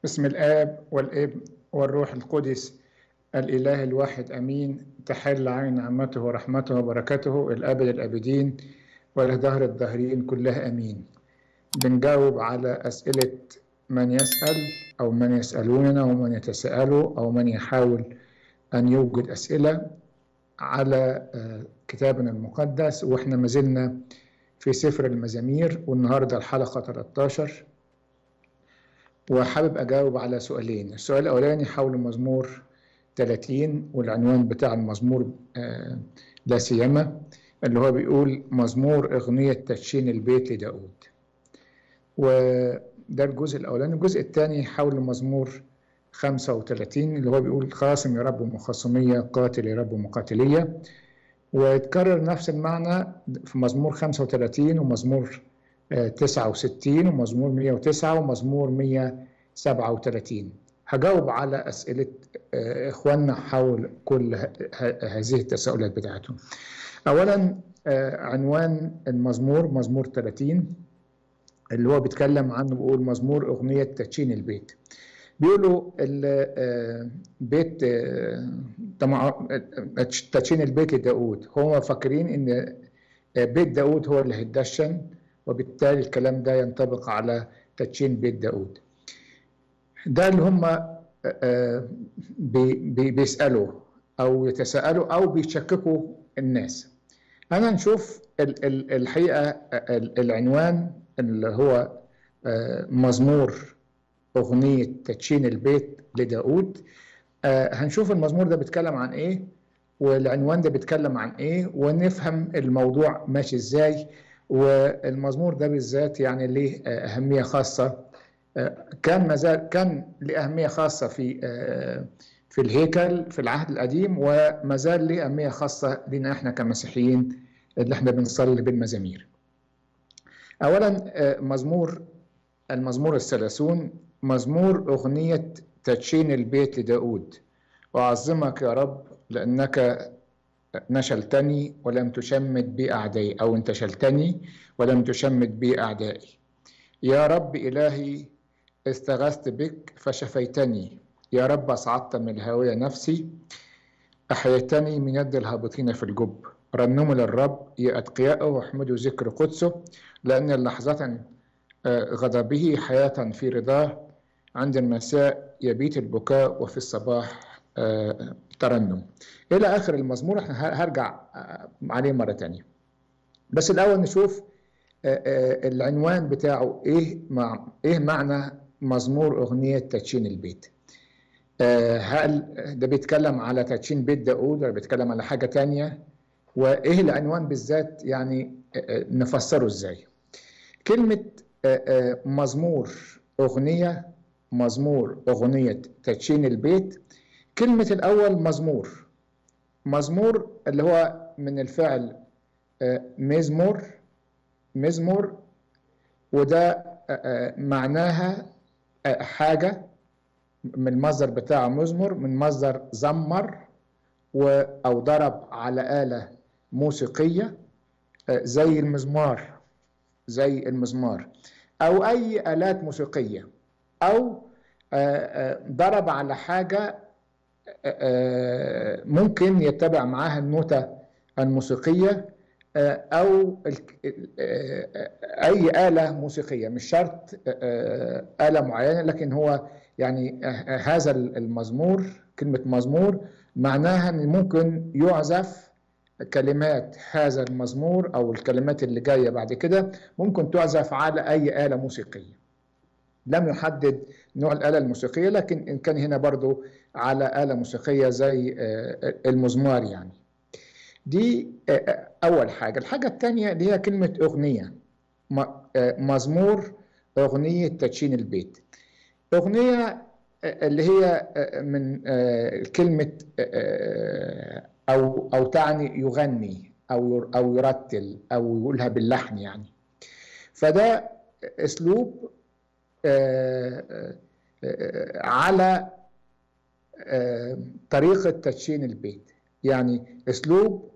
بسم الآب والابن والروح القدس الإله الواحد أمين تحل عين نعمته ورحمته وبركاته الأبد الأبدين ولدهر الدهرين كلها أمين بنجاوب على أسئلة من يسأل أو من يسألوننا ومن يتساءلوا أو من يحاول أن يوجد أسئلة على كتابنا المقدس وإحنا ما زلنا في سفر المزامير والنهاردة الحلقة 13 وحابب أجاوب على سؤالين السؤال الأولاني حول مزمور 30 والعنوان بتاع المزمور آه لا سيما اللي هو بيقول مزمور أغنية تدشين البيت لداود وده الجزء الأولاني الجزء الثاني حول مزمور 35 اللي هو بيقول خاصم يا رب مخاصمية قاتل يا رب مقاتلية ويتكرر نفس المعنى في مزمور 35 ومزمور 69 ومزمور 109 ومزمور 137 هجاوب على أسئلة إخواننا حول كل هذه التساؤلات بتاعتهم أولا عنوان المزمور مزمور 30 اللي هو بيتكلم عنه بيقول مزمور أغنية تدشين البيت بيقولوا البيت تدشين البيت لداود هم فاكرين ان بيت داود هو اللي هيتدشن وبالتالي الكلام ده ينطبق على تدشين بيت داود ده اللي هم بيسألوا أو يتساءلوا أو بيشككوا الناس أنا نشوف الحقيقة العنوان اللي هو مزمور أغنية تدشين البيت لداود هنشوف المزمور ده بيتكلم عن إيه والعنوان ده بيتكلم عن إيه ونفهم الموضوع ماشي إزاي والمزمور ده بالذات يعني ليه أهمية خاصة كان مازال كان له أهمية خاصة في في الهيكل في العهد القديم وما زال له أهمية خاصة لنا احنا كمسيحيين اللي احنا بنصلي بالمزامير. أولا مزمور المزمور الثلاثون مزمور أغنية تدشين البيت لداود وأعظمك يا رب لأنك نشلتني ولم تشمت بي أعدائي أو انتشلتني ولم تشمت بي أعدائي يا رب إلهي استغثت بك فشفيتني يا رب أصعدت من الهاوية نفسي أحييتني من يد الهابطين في الجب رنموا للرب يا أتقياءه واحمدوا ذكر قدسه لأن اللحظة غضبه حياة في رضاه عند المساء يبيت البكاء وفي الصباح ترنم الى اخر المزمور احنا هرجع عليه مره تانية بس الاول نشوف العنوان بتاعه ايه مع ايه معنى مزمور اغنيه تدشين البيت هل ده بيتكلم على تدشين بيت داود ولا بيتكلم على حاجه تانية وايه العنوان بالذات يعني نفسره ازاي كلمه مزمور اغنيه مزمور اغنيه تدشين البيت كلمة الأول مزمور مزمور اللي هو من الفعل مزمور مزمور وده معناها حاجة من المصدر بتاعه مزمر من مصدر زمر أو ضرب على آلة موسيقية زي المزمار زي المزمار أو أي آلات موسيقية أو ضرب على حاجة ممكن يتبع معاها النوتة الموسيقية أو أي آلة موسيقية مش شرط آلة معينة لكن هو يعني هذا المزمور كلمة مزمور معناها أن ممكن يعزف كلمات هذا المزمور أو الكلمات اللي جاية بعد كده ممكن تعزف على أي آلة موسيقية لم يحدد نوع الآلة الموسيقية لكن إن كان هنا برضو على آلة موسيقية زي المزمار يعني دي أول حاجة الحاجة الثانية اللي هي كلمة أغنية مزمور أغنية تدشين البيت أغنية اللي هي من كلمة أو أو تعني يغني أو أو يرتل أو يقولها باللحن يعني فده أسلوب على طريقة تدشين البيت يعني أسلوب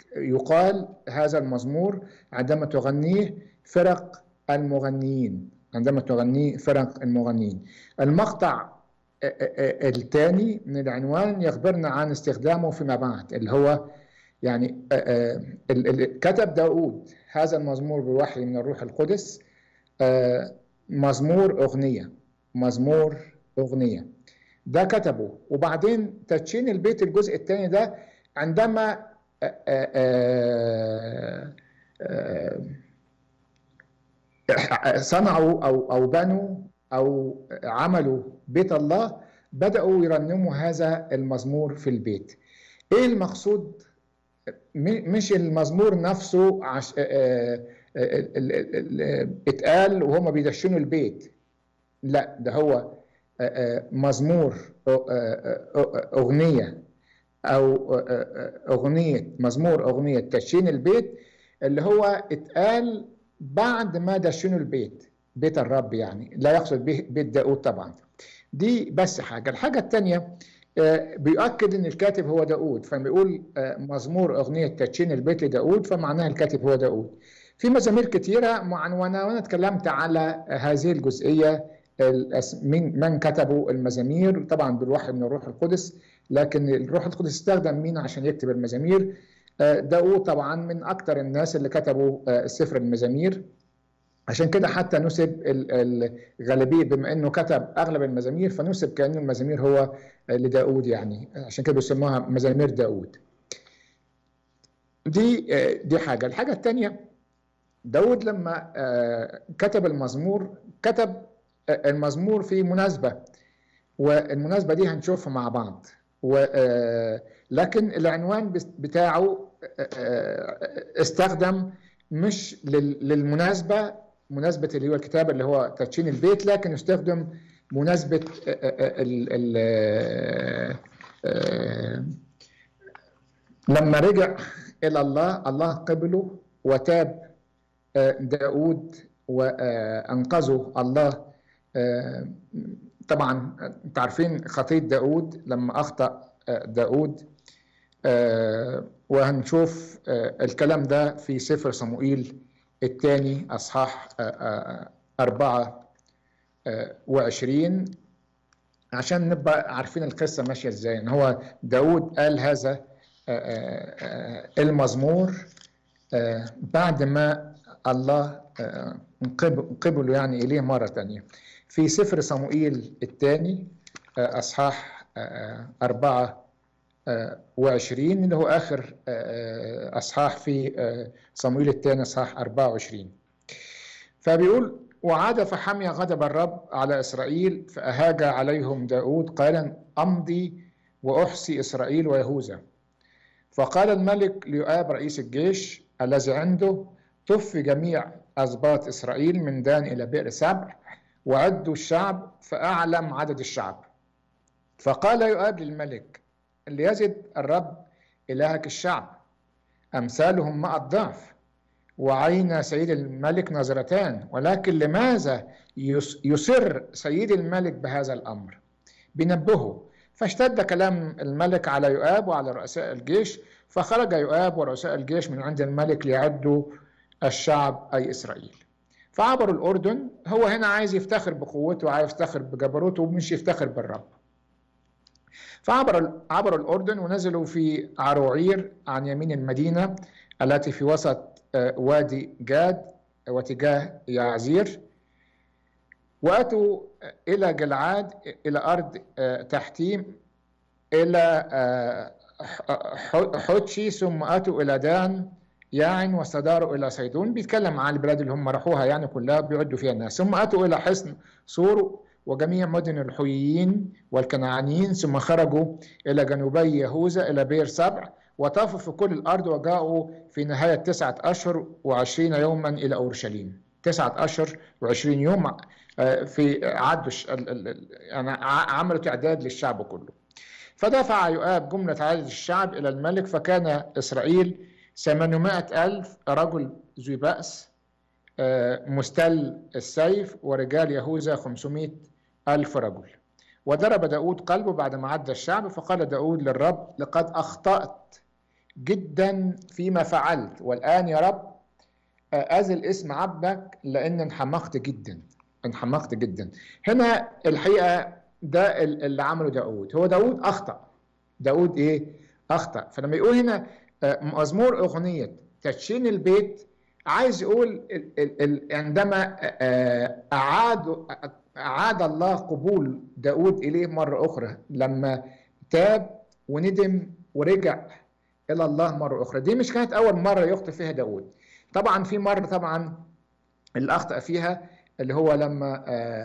يقال هذا المزمور عندما تغنيه فرق المغنيين عندما تغنيه فرق المغنيين المقطع الثاني من العنوان يخبرنا عن استخدامه فيما بعد اللي هو يعني كتب داود هذا المزمور بوحي من الروح القدس مزمور أغنية مزمور أغنية ده كتبه وبعدين تدشين البيت الجزء الثاني ده عندما صنعوا أو أو بنوا أو عملوا بيت الله بدأوا يرنموا هذا المزمور في البيت إيه المقصود مش المزمور نفسه عش... اتقال وهم بيدشنوا البيت لا ده هو مزمور أغنية أو أغنية مزمور أغنية تدشين البيت اللي هو اتقال بعد ما دشنوا البيت بيت الرب يعني لا يقصد به بيت داود طبعا دي بس حاجة الحاجة الثانية بيؤكد ان الكاتب هو داود فلما يقول مزمور اغنيه تدشين البيت لداود فمعناها الكاتب هو داود في مزامير كثيره معنونه وانا اتكلمت على هذه الجزئيه من من كتبوا المزامير طبعا بالوحي من الروح القدس لكن الروح القدس استخدم مين عشان يكتب المزامير داود طبعا من اكثر الناس اللي كتبوا سفر المزامير عشان كده حتى نسب الغالبية بما انه كتب اغلب المزامير فنسب كانه المزامير هو لداود يعني عشان كده بيسموها مزامير داود دي دي حاجة الحاجة الثانية داود لما كتب المزمور كتب المزمور في مناسبة والمناسبة دي هنشوفها مع بعض لكن العنوان بتاعه استخدم مش للمناسبة مناسبة اللي هو الكتاب اللي هو تدشين البيت لكن يستخدم مناسبة ال ال لما رجع إلى الله الله قبله وتاب داود وأنقذه الله طبعا انت عارفين خطية داود لما أخطأ داود وهنشوف الكلام ده في سفر صموئيل الثاني أصحاح أربعة وعشرين عشان نبقى عارفين القصة ماشية ازاي ان هو داود قال هذا المزمور بعد ما الله قبله يعني إليه مرة تانية في سفر صموئيل الثاني أصحاح أربعة وعشرين اللي هو آخر أصحاح في صموئيل الثاني أصحاح أربعة وعشرين فبيقول وعاد فحمي غضب الرب على إسرائيل فأهاج عليهم داود قائلا أمضي وأحصي إسرائيل ويهوذا فقال الملك ليؤاب رئيس الجيش الذي عنده طف جميع أسباط إسرائيل من دان إلى بئر سبع وعدوا الشعب فأعلم عدد الشعب فقال يؤاب للملك ليزد الرب إلهك الشعب أمثالهم مع الضعف وعين سيد الملك نظرتان ولكن لماذا يصر سيد الملك بهذا الأمر بنبهه فاشتد كلام الملك على يؤاب وعلى رؤساء الجيش فخرج يؤاب ورؤساء الجيش من عند الملك ليعدوا الشعب أي إسرائيل فعبروا الأردن هو هنا عايز يفتخر بقوته وعايز يفتخر بجبروته ومش يفتخر بالرب فعبروا عبروا الأردن ونزلوا في عروعير عن يمين المدينة التي في وسط وادي جاد واتجاه يعزير وأتوا إلى جلعاد إلى أرض تحتيم إلى حوتشي ثم أتوا إلى دان ياعن واستداروا إلى صيدون بيتكلم عن البلاد اللي هم راحوها يعني كلها بيعدوا فيها الناس ثم أتوا إلى حصن سور وجميع مدن الحويين والكنعانيين ثم خرجوا إلى جنوبي يهوذا إلى بير سبع وطافوا في كل الأرض وجاءوا في نهاية تسعة أشهر وعشرين يوما إلى أورشليم تسعة أشهر وعشرين يوم في عدوا يعني عملوا تعداد للشعب كله فدفع يؤاب جملة عدد الشعب إلى الملك فكان إسرائيل ثمانمائة ألف رجل ذي بأس مستل السيف ورجال يهوذا خمسمائة ألف رجل وضرب داود قلبه بعد ما عدى الشعب فقال داود للرب لقد أخطأت جدا فيما فعلت والآن يا رب أزل اسم عبدك لأن انحمقت جدا انحمقت جدا هنا الحقيقة ده اللي عمله داود هو داود أخطأ داود إيه أخطأ فلما يقول هنا مزمور أغنية تدشين البيت عايز يقول عندما أعاد أعاد الله قبول داود إليه مرة أخرى لما تاب وندم ورجع إلى الله مرة أخرى دي مش كانت أول مرة يخطئ فيها داود طبعا في مرة طبعا اللي أخطأ فيها اللي هو لما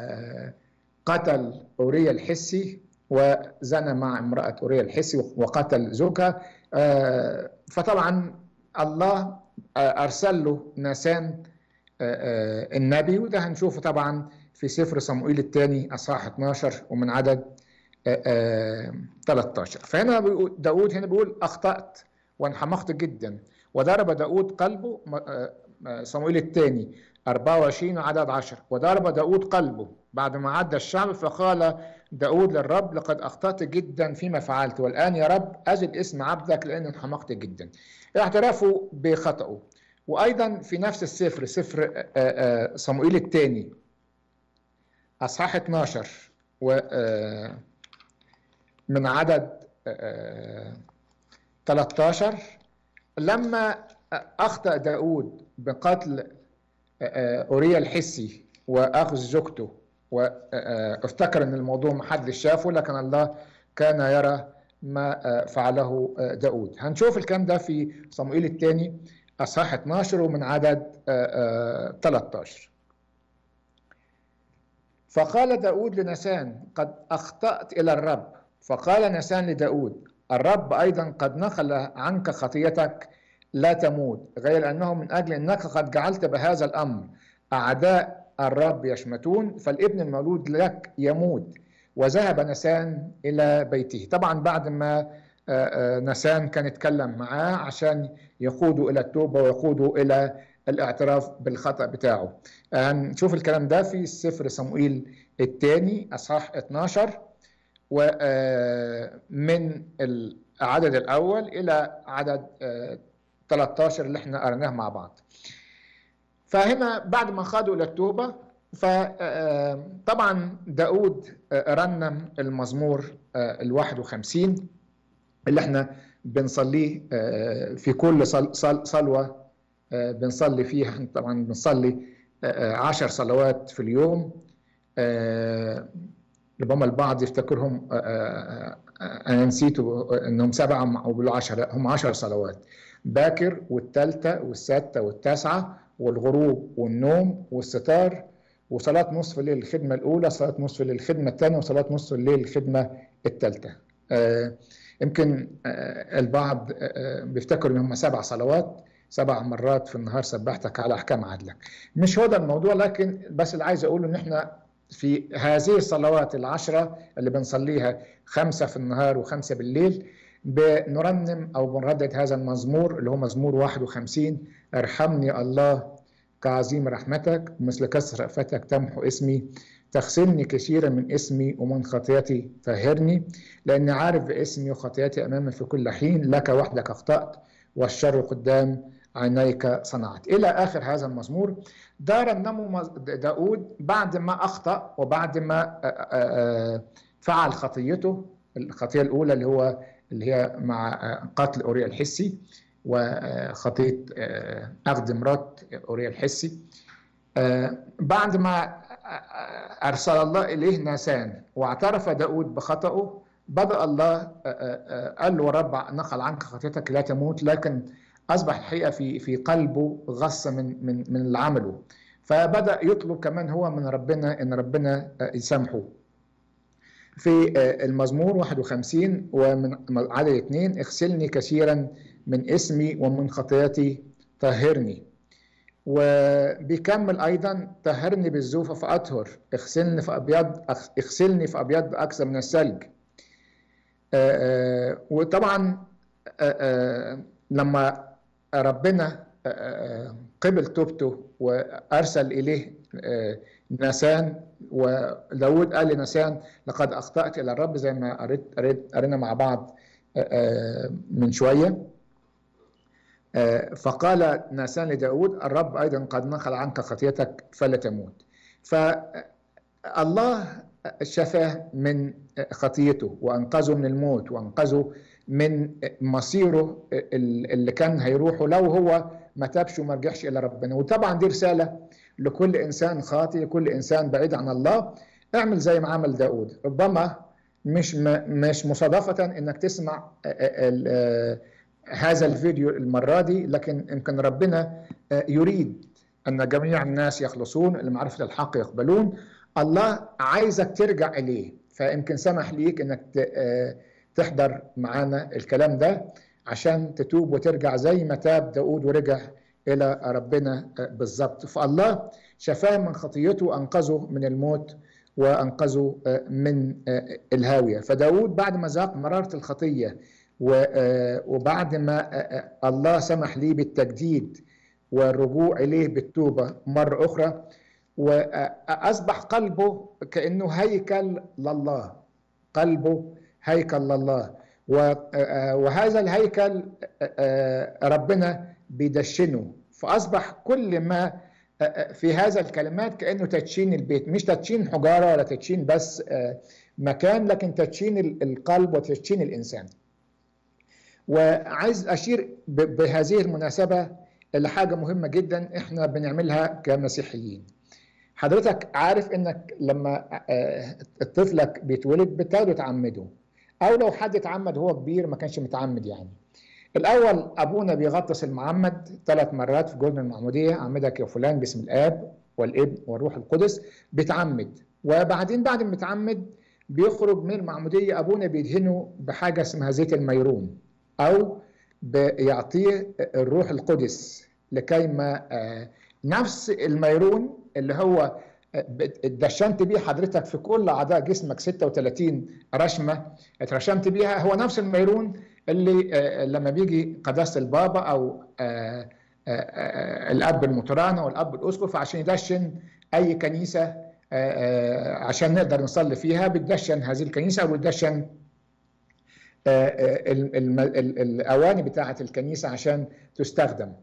قتل أوريا الحسي وزنى مع امرأة أوريا الحسي وقتل زوجها فطبعا الله أرسل له ناسان النبي وده هنشوفه طبعا في سفر صموئيل الثاني أصحاح 12 ومن عدد 13 فهنا داود هنا بيقول أخطأت وانحمقت جدا وضرب داود قلبه صموئيل الثاني 24 عدد 10 وضرب داود قلبه بعد ما عدى الشعب فقال داود للرب لقد أخطأت جدا فيما فعلت والآن يا رب أجد اسم عبدك لأن انحمقت جدا اعترافه بخطأه وأيضا في نفس السفر سفر صموئيل الثاني أصحاح 12 و من عدد 13 لما أخطأ داود بقتل أوريا الحسي وأخذ زوجته وافتكر أن الموضوع محدش شافه لكن الله كان يرى ما فعله داود هنشوف الكلام ده في صموئيل الثاني أصحاح 12 ومن عدد 13 فقال داود لنسان قد أخطأت إلى الرب فقال نسان لداود الرب أيضا قد نخل عنك خطيتك لا تموت غير أنه من أجل أنك قد جعلت بهذا الأمر أعداء الرب يشمتون فالابن المولود لك يموت وذهب نسان إلى بيته طبعا بعد ما نسان كان يتكلم معاه عشان يقودوا إلى التوبة ويقودوا إلى الاعتراف بالخطأ بتاعه هنشوف الكلام ده في سفر صموئيل الثاني أصحاح 12 ومن العدد الأول إلى عدد 13 اللي احنا قريناه مع بعض فهنا بعد ما خدوا إلى التوبة فطبعا داود رنم المزمور ال 51 اللي احنا بنصليه في كل صلوة بنصلي فيها طبعا بنصلي عشر صلوات في اليوم ربما البعض يفتكرهم انا نسيت انهم سبعه او بيقولوا 10 هم 10 صلوات باكر والثالثه والسادسه والتاسعه والغروب والنوم والستار وصلاه نصف الليل الخدمه الاولى صلاه نصف الليل الخدمه الثانيه وصلاه نصف الليل الخدمه الثالثه يمكن البعض بيفتكروا ان هم سبع صلوات سبع مرات في النهار سبحتك على احكام عدلك مش هو ده الموضوع لكن بس اللي عايز اقوله ان احنا في هذه الصلوات العشرة اللي بنصليها خمسة في النهار وخمسة بالليل بنرنم أو بنردد هذا المزمور اللي هو مزمور 51 ارحمني الله كعظيم رحمتك مثل كسر رأفتك تمحو اسمي تغسلني كثيرا من اسمي ومن خطيتي طهرني لأني عارف باسمي وخطيتي أمامي في كل حين لك وحدك أخطأت والشر قدام عينيك صنعت إلى آخر هذا المزمور ده رنمه داود بعد ما أخطأ وبعد ما فعل خطيته الخطية الأولى اللي هو اللي هي مع قتل أوريا الحسي وخطية أخذ مرات أوريا الحسي بعد ما أرسل الله إليه ناسان واعترف داود بخطأه بدأ الله قال له رب نقل عنك خطيتك لا تموت لكن اصبح الحقيقه في في قلبه غصه من من من اللي عمله فبدا يطلب كمان هو من ربنا ان ربنا يسامحه في المزمور 51 ومن عدد اثنين اغسلني كثيرا من اسمي ومن خطياتي طهرني وبيكمل ايضا طهرني بالزوفه فاطهر اغسلني في ابيض اغسلني في ابيض اكثر من الثلج وطبعا لما ربنا قبل توبته وارسل اليه ناسان وداود قال لناسان لقد اخطات الى الرب زي ما قريت قريت قرينا مع بعض من شويه فقال ناسان لداود الرب ايضا قد نخل عنك خطيتك فلا تموت فالله شفاه من خطيته وانقذه من الموت وانقذه من مصيره اللي كان هيروحه لو هو ما تابش وما رجعش الى ربنا وطبعا دي رساله لكل انسان خاطئ كل انسان بعيد عن الله اعمل زي ما عمل داود ربما مش مش مصادفه انك تسمع هذا الفيديو المره دي لكن يمكن ربنا يريد ان جميع الناس يخلصون لمعرفه الحق يقبلون الله عايزك ترجع اليه فيمكن سمح ليك انك تحضر معانا الكلام ده عشان تتوب وترجع زي ما تاب داود ورجع الى ربنا بالظبط فالله شفاه من خطيته وانقذه من الموت وانقذه من الهاويه فداود بعد ما ذاق مراره الخطيه وبعد ما الله سمح ليه بالتجديد والرجوع اليه بالتوبه مره اخرى واصبح قلبه كانه هيكل لله قلبه هيكل لله وهذا الهيكل ربنا بيدشنه فاصبح كل ما في هذا الكلمات كانه تدشين البيت مش تدشين حجاره ولا تدشين بس مكان لكن تدشين القلب وتدشين الانسان وعايز اشير بهذه المناسبه لحاجه مهمه جدا احنا بنعملها كمسيحيين حضرتك عارف انك لما طفلك بيتولد بتاخده تعمده او لو حد اتعمد هو كبير ما كانش متعمد يعني الاول ابونا بيغطس المعمد ثلاث مرات في جرن المعموديه عمدك يا فلان باسم الاب والابن والروح القدس بيتعمد وبعدين بعد ما يتعمد بيخرج من المعموديه ابونا بيدهنه بحاجه اسمها زيت الميرون او بيعطيه الروح القدس لكي ما نفس الميرون اللي هو اتدشنت بيه حضرتك في كل اعضاء جسمك 36 رشمه اترشمت بيها هو نفس الميرون اللي لما بيجي قداسه البابا او الاب المطران او الاب الاسقف عشان يدشن اي كنيسه عشان نقدر نصلي فيها بتدشن هذه الكنيسه او بتدشن الاواني بتاعه الكنيسه عشان تستخدم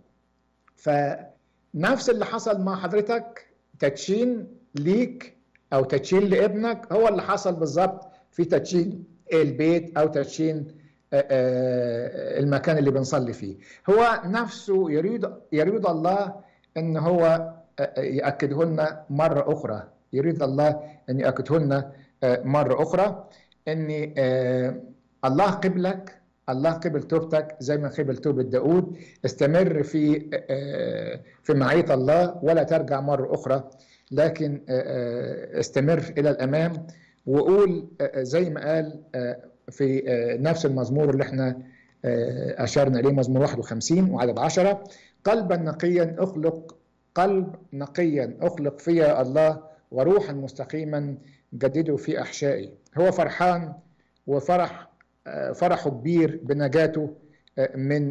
فنفس اللي حصل مع حضرتك تدشين ليك او تدشين لابنك هو اللي حصل بالظبط في تدشين البيت او تدشين المكان اللي بنصلي فيه هو نفسه يريد يريد الله ان هو ياكده لنا مره اخرى يريد الله ان ياكده لنا مره اخرى ان الله قبلك الله قبل توبتك زي ما قبل توبة داود استمر في في معية الله ولا ترجع مرة أخرى لكن استمر إلى الأمام وقول زي ما قال في نفس المزمور اللي احنا أشرنا إليه مزمور 51 وعدد 10 قلبا نقيا أخلق قلب نقيا أخلق فيا الله وروحا مستقيما جدده في أحشائي هو فرحان وفرح فرحه كبير بنجاته من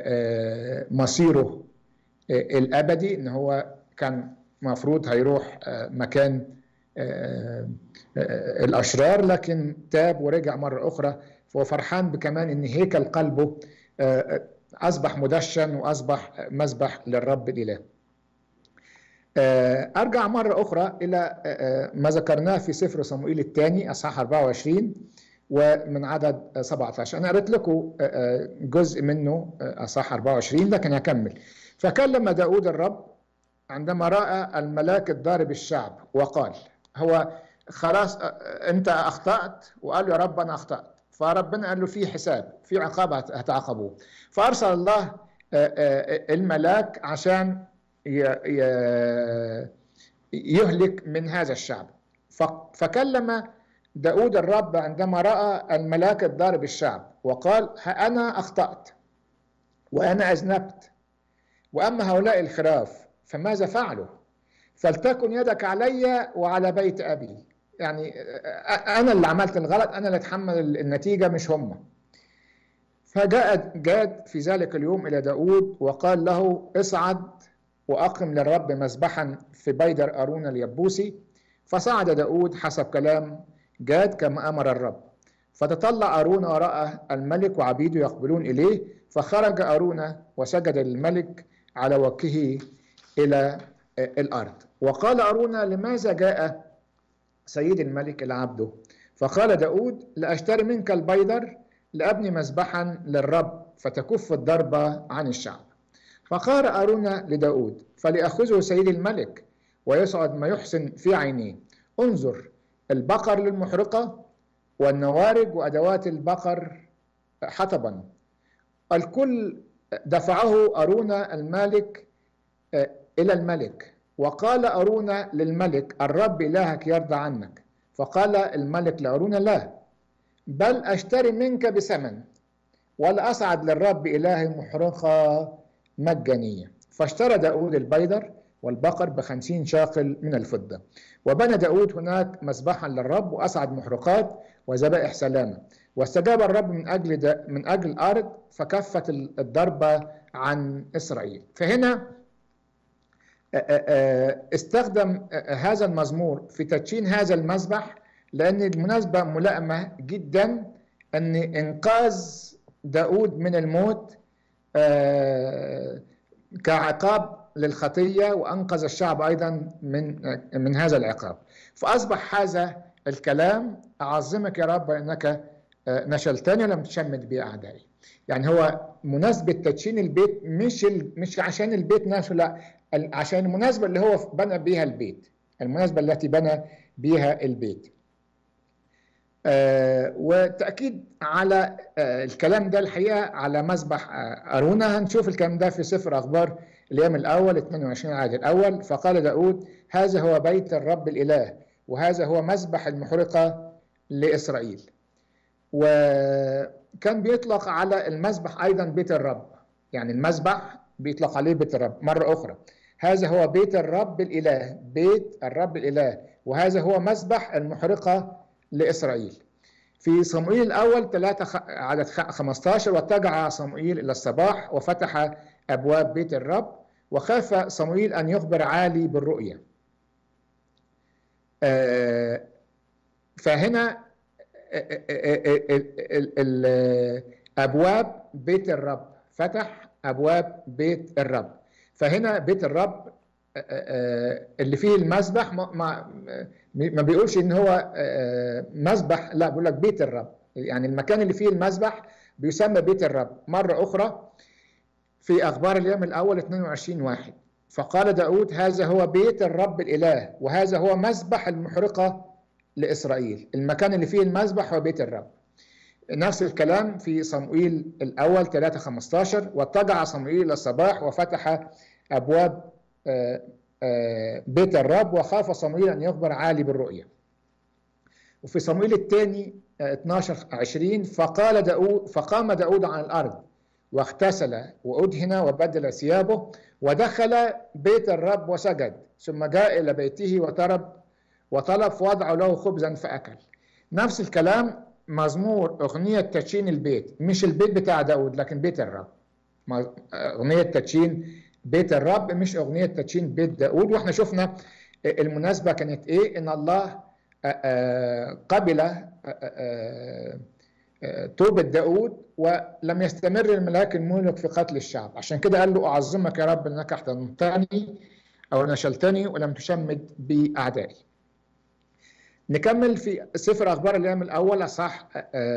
مصيره الابدي ان هو كان مفروض هيروح مكان الاشرار لكن تاب ورجع مره اخرى فهو فرحان بكمان ان هيكل قلبه اصبح مدشن واصبح مسبح للرب الاله ارجع مره اخرى الى ما ذكرناه في سفر صموئيل الثاني اصحاح 24 ومن عدد 17 انا قريت لكم جزء منه اصح 24 لكن هكمل فكلم داود الرب عندما راى الملاك الضارب الشعب وقال هو خلاص انت اخطات وقال له يا رب انا اخطات فربنا قال له في حساب في عقاب هتعاقبوه فارسل الله الملاك عشان يهلك من هذا الشعب فكلم داود الرب عندما رأى الملاك الضارب الشعب وقال أنا أخطأت وأنا أذنبت وأما هؤلاء الخراف فماذا فعلوا فلتكن يدك علي وعلى بيت أبي يعني أنا اللي عملت الغلط أنا اللي أتحمل النتيجة مش هم فجاء جاد في ذلك اليوم إلى داود وقال له اصعد وأقم للرب مذبحا في بيدر أرون اليبوسي فصعد داود حسب كلام جاد كما أمر الرب فتطلع أرون ورأى الملك وعبيده يقبلون إليه فخرج أرون وسجد للملك على وجهه إلى الأرض وقال أرونا لماذا جاء سيد الملك إلى عبده فقال داود لأشتري منك البيدر لأبني مذبحا للرب فتكف الضربة عن الشعب فقال أرونا لداود فليأخذه سيد الملك ويسعد ما يحسن في عينيه انظر البقر للمحرقة والنوارج وأدوات البقر حطبا الكل دفعه أرونا المالك إلى الملك وقال أرونا للملك الرب إلهك يرضى عنك فقال الملك لأرونا لا بل أشتري منك بثمن ولا أصعد للرب إلهي محرقة مجانية فاشترى داود البيدر والبقر بخمسين شاقل من الفضة وبنى داود هناك مذبحا للرب وأصعد محرقات وذبائح سلامة واستجاب الرب من أجل من أجل الأرض فكفت الضربة عن إسرائيل فهنا استخدم هذا المزمور في تدشين هذا المذبح لأن المناسبة ملائمة جدا أن إنقاذ داود من الموت كعقاب للخطية وأنقذ الشعب أيضا من من هذا العقاب فأصبح هذا الكلام أعظمك يا رب لأنك نشلتني ولم تشمت بي أعدائي يعني هو مناسبة تدشين البيت مش ال... مش عشان البيت نفسه لا عشان المناسبة اللي هو بنى بيها البيت المناسبة التي بنى بيها البيت آه وتأكيد على آه الكلام ده الحقيقة على مذبح آه أرونا هنشوف الكلام ده في سفر أخبار اليوم الأول 22 عدد الأول فقال داود هذا هو بيت الرب الإله وهذا هو مذبح المحرقة لإسرائيل وكان بيطلق على المذبح أيضا بيت الرب يعني المذبح بيطلق عليه بيت الرب مرة أخرى هذا هو بيت الرب الإله بيت الرب الإله وهذا هو مذبح المحرقة لإسرائيل في صموئيل الأول 3 عدد 15 واتجع صموئيل إلى الصباح وفتح أبواب بيت الرب وخاف صموئيل أن يخبر عالي بالرؤية فهنا أبواب بيت الرب فتح أبواب بيت الرب فهنا بيت الرب اللي فيه المسبح ما, ما, ما بيقولش ان هو مسبح لا بيقول لك بيت الرب يعني المكان اللي فيه المسبح بيسمى بيت الرب مرة أخرى في أخبار اليوم الأول 22 واحد فقال داود هذا هو بيت الرب الإله وهذا هو مسبح المحرقة لإسرائيل المكان اللي فيه المسبح هو بيت الرب نفس الكلام في صموئيل الأول 3 15 واتجع صموئيل إلى الصباح وفتح أبواب بيت الرب وخاف صموئيل أن يخبر عالي بالرؤية وفي صموئيل الثاني 12 20 فقال داود فقام داود عن الأرض واغتسل وأدهن وبدل ثيابه ودخل بيت الرب وسجد ثم جاء إلى بيته وطلب وطلب فوضع له خبزا فأكل نفس الكلام مزمور أغنية تدشين البيت مش البيت بتاع داود لكن بيت الرب أغنية تدشين بيت الرب مش أغنية تدشين بيت داود وإحنا شفنا المناسبة كانت إيه إن الله قبل توبة داود ولم يستمر الملاك الملك في قتل الشعب عشان كده قال له أعظمك يا رب أنك احتضنتني أو نشلتني ولم تشمت بأعدائي نكمل في سفر أخبار الأيام الأول أصح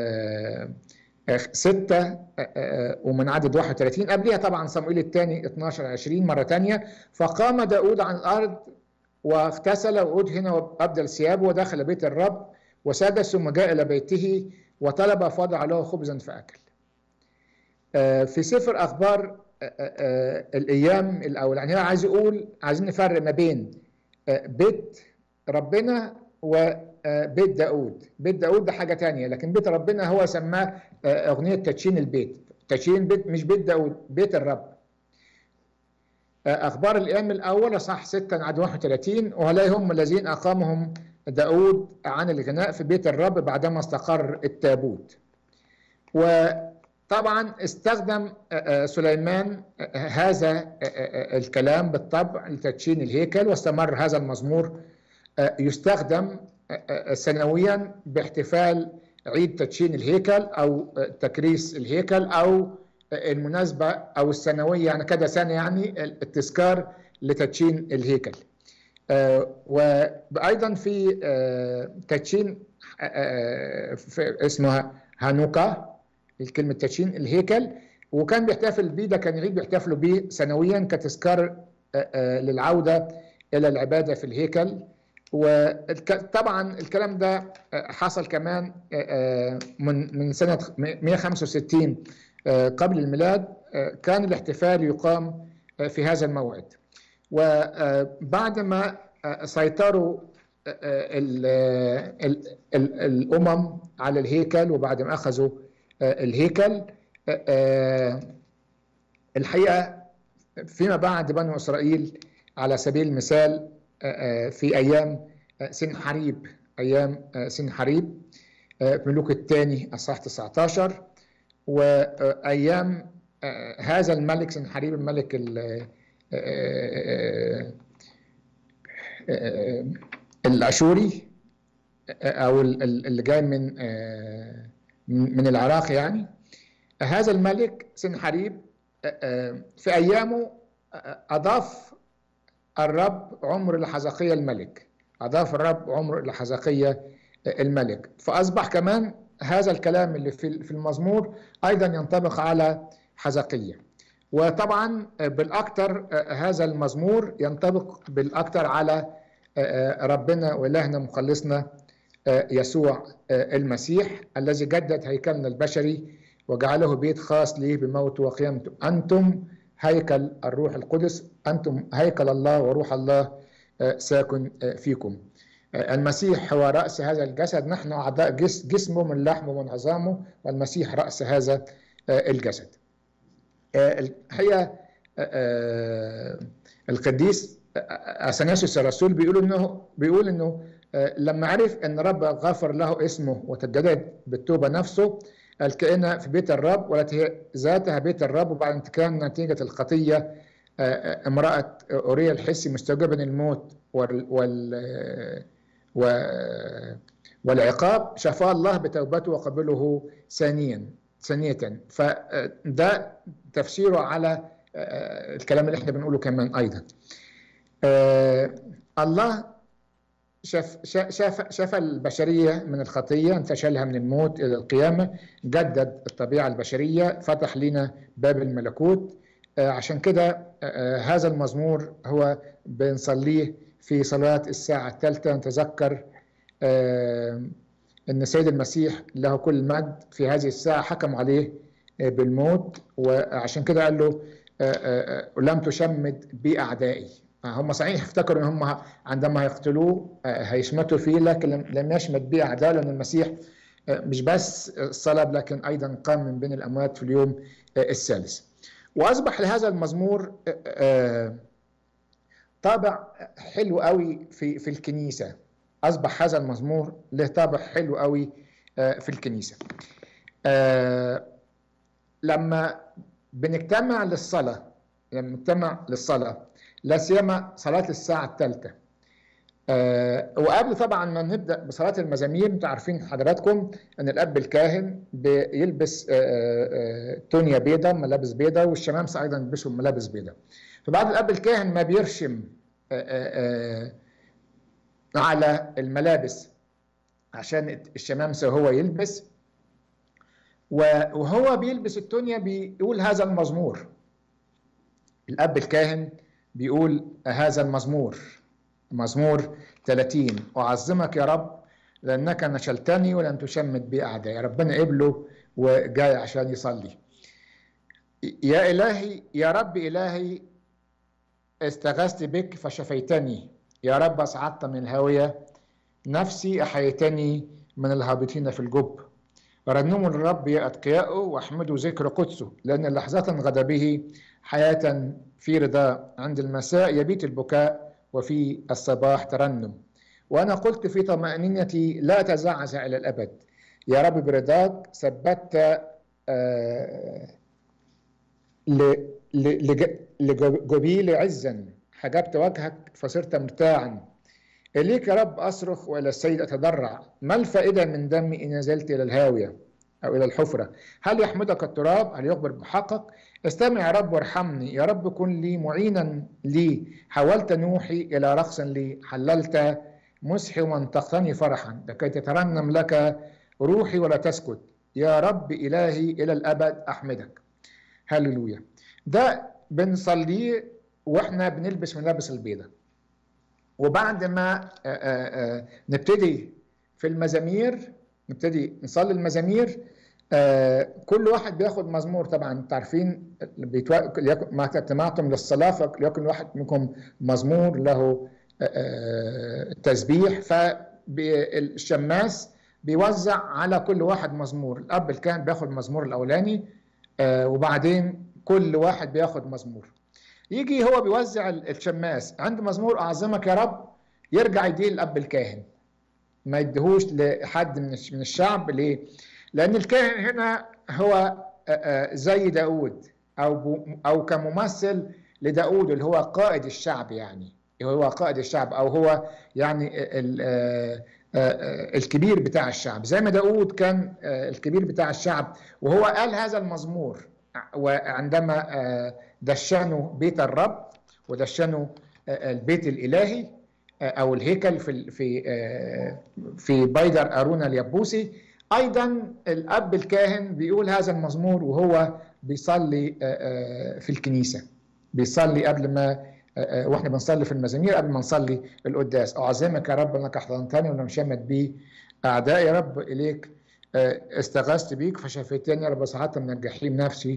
ستة ومن عدد 31 قبلها طبعا صموئيل الثاني 12 20 مرة ثانية فقام داود عن الأرض واغتسل وأدهن وأبدل ثيابه ودخل بيت الرب وسجد ثم جاء إلى بيته وطلب فوضع له خبزا فأكل في سفر أخبار الأيام الأول يعني عايز يقول عايزين نفرق ما بين بيت ربنا وبيت داود بيت داود ده حاجة تانية لكن بيت ربنا هو سماه أغنية تدشين البيت تدشين البيت مش بيت داود بيت الرب أخبار الأيام الأول صح 6 عدد 31 وهؤلاء هم الذين أقامهم داود عن الغناء في بيت الرب بعدما استقر التابوت وطبعا استخدم سليمان هذا الكلام بالطبع لتدشين الهيكل واستمر هذا المزمور يستخدم سنويا باحتفال عيد تدشين الهيكل او تكريس الهيكل او المناسبه او السنويه يعني كذا سنه يعني التذكار لتدشين الهيكل وايضا في تدشين اسمها هانوكا الكلمه تدشين الهيكل وكان بيحتفل بيه ده كان عيد بيحتفلوا بيه سنويا كتذكار للعوده الى العباده في الهيكل وطبعا الكلام ده حصل كمان من من سنه 165 قبل الميلاد كان الاحتفال يقام في هذا الموعد وبعد ما سيطروا ال ال ال الامم على الهيكل وبعد ما اخذوا الهيكل الحقيقه فيما بعد بنو اسرائيل على سبيل المثال في ايام سنحريب ايام سنحريب ملوك الثاني اصحاح 19 وايام هذا الملك سنحريب الملك الاشوري او اللي جاي من من العراق يعني هذا الملك سنحريب في ايامه اضاف الرب عمر لحزقية الملك أضاف الرب عمر لحزقية الملك فأصبح كمان هذا الكلام اللي في المزمور أيضا ينطبق على حزقية وطبعا بالأكثر هذا المزمور ينطبق بالأكثر على ربنا وإلهنا مخلصنا يسوع المسيح الذي جدد هيكلنا البشري وجعله بيت خاص ليه بموته وقيامته أنتم هيكل الروح القدس أنتم هيكل الله وروح الله ساكن فيكم المسيح هو رأس هذا الجسد نحن أعضاء جسمه من لحمه ومن عظامه والمسيح رأس هذا الجسد الحقيقة القديس أثناسيوس الرسول بيقول إنه بيقول إنه لما عرف إن رب غفر له اسمه وتجدد بالتوبة نفسه الكائنة في بيت الرب والتي ذاتها بيت الرب وبعد انتقام نتيجة الخطية امرأة أوريا الحسي مستوجبا الموت وال, وال والعقاب شفاه الله بتوبته وقبله ثانيا ثانية فده تفسيره على الكلام اللي احنا بنقوله كمان أيضا الله شاف شاف شاف البشريه من الخطيه انتشلها من الموت الى القيامه جدد الطبيعه البشريه فتح لنا باب الملكوت عشان كده هذا المزمور هو بنصليه في صلاه الساعه الثالثه نتذكر ان السيد المسيح له كل المجد في هذه الساعه حكم عليه بالموت وعشان كده قال له لم تشمد بي اعدائي هم صحيح افتكروا ان هم عندما هيقتلوه هيشمتوا فيه لكن لم يشمت به اعداء لان المسيح مش بس صلب لكن ايضا قام من بين الاموات في اليوم الثالث. واصبح لهذا المزمور طابع حلو قوي في في الكنيسه. اصبح هذا المزمور له طابع حلو قوي في الكنيسه. لما بنجتمع للصلاه لما بنجتمع للصلاه لا سيما صلاة الساعة الثالثة أه وقبل طبعا ما نبدا بصلاه المزامير انتوا عارفين حضراتكم ان الاب الكاهن بيلبس أه أه تونيا بيضاء ملابس بيضاء والشمامسه ايضا بيلبسوا ملابس بيضاء فبعد الاب الكاهن ما بيرشم على الملابس عشان الشمامسه وهو يلبس وهو بيلبس التونيا بيقول هذا المزمور الاب الكاهن بيقول هذا المزمور مزمور 30 أعظمك يا رب لأنك نشلتني ولن تشمت بي أعدائي ربنا قبله وجاي عشان يصلي يا إلهي يا رب إلهي استغثت بك فشفيتني يا رب أصعدت من الهاوية نفسي أحيتني من الهابطين في الجب رنموا للرب يا أتقياءه واحمدوا ذكر قدسه لأن لحظة غضبه حياة في رضا عند المساء يبيت البكاء وفي الصباح ترنم وأنا قلت في طمأنينتي لا تزعزع إلى الأبد يا رب برضاك ثبت آه لجبيل عزا حجبت وجهك فصرت مرتاعا إليك يا رب أصرخ وإلى السيد أتضرع ما الفائدة من دمي إن نزلت إلى الهاوية أو إلى الحفرة هل يحمدك التراب هل يخبر بحقك استمع يا رب وارحمني يا رب كن لي معينا لي حولت نوحي إلى رقص لي حللت مسحي ومنطقتني فرحا لكي تترنم لك روحي ولا تسكت يا رب إلهي إلى الأبد أحمدك هللويا ده بنصليه واحنا بنلبس ملابس البيضة وبعد ما نبتدي في المزامير نبتدي نصلي المزامير كل واحد بياخد مزمور طبعا انتوا عارفين ما اجتمعتم للصلاه فليكن واحد منكم مزمور له تسبيح فالشماس بيوزع على كل واحد مزمور الاب الكاهن بياخد المزمور الاولاني وبعدين كل واحد بياخد مزمور يجي هو بيوزع الشماس عنده مزمور اعظمك يا رب يرجع يديه الاب الكاهن ما يديهوش لحد من الشعب ليه؟ لان الكاهن هنا هو زي داود او او كممثل لداود اللي هو قائد الشعب يعني هو قائد الشعب او هو يعني الكبير بتاع الشعب زي ما داود كان الكبير بتاع الشعب وهو قال هذا المزمور وعندما دشنوا بيت الرب ودشنوا البيت الالهي او الهيكل في في في بيدر ارون اليبوسي ايضا الاب الكاهن بيقول هذا المزمور وهو بيصلي في الكنيسه بيصلي قبل ما واحنا بنصلي في المزامير قبل ما نصلي القداس اعظمك يا رب انك احضنتني ولم شمت بي اعدائي يا رب اليك استغاثت بيك فشفيتني يا رب صعدت من الجحيم نفسي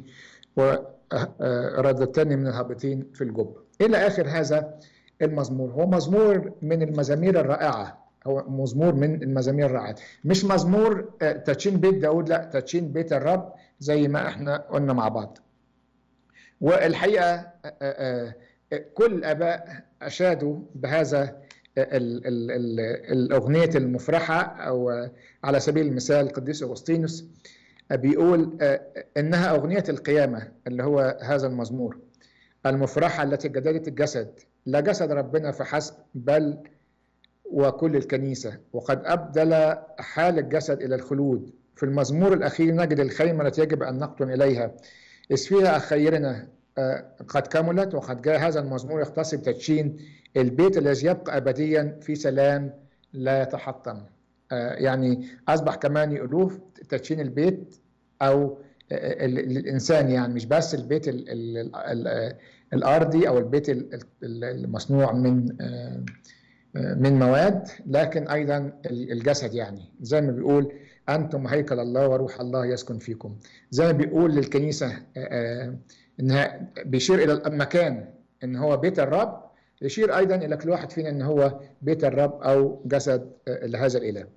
ورددتني من الهابطين في الجب الى اخر هذا المزمور هو مزمور من المزامير الرائعه هو مزمور من المزامير الرائعه مش مزمور تدشين بيت داود لا تدشين بيت الرب زي ما احنا قلنا مع بعض والحقيقه كل الاباء اشادوا بهذا الاغنيه المفرحه او على سبيل المثال القديس اغسطينوس بيقول انها اغنيه القيامه اللي هو هذا المزمور المفرحه التي جددت الجسد لا جسد ربنا فحسب بل وكل الكنيسه وقد ابدل حال الجسد الى الخلود في المزمور الاخير نجد الخيمه التي يجب ان نقطن اليها اذ فيها خيرنا قد كملت وقد جاء هذا المزمور يختص بتدشين البيت الذي يبقى ابديا في سلام لا يتحطم يعني اصبح كمان يقولوه تدشين البيت او الانسان يعني مش بس البيت ال ال ال الارضي او البيت المصنوع من من مواد لكن ايضا الجسد يعني زي ما بيقول انتم هيكل الله وروح الله يسكن فيكم زي ما بيقول للكنيسه انها بيشير الى المكان ان هو بيت الرب يشير ايضا الى كل واحد فينا ان هو بيت الرب او جسد لهذا الاله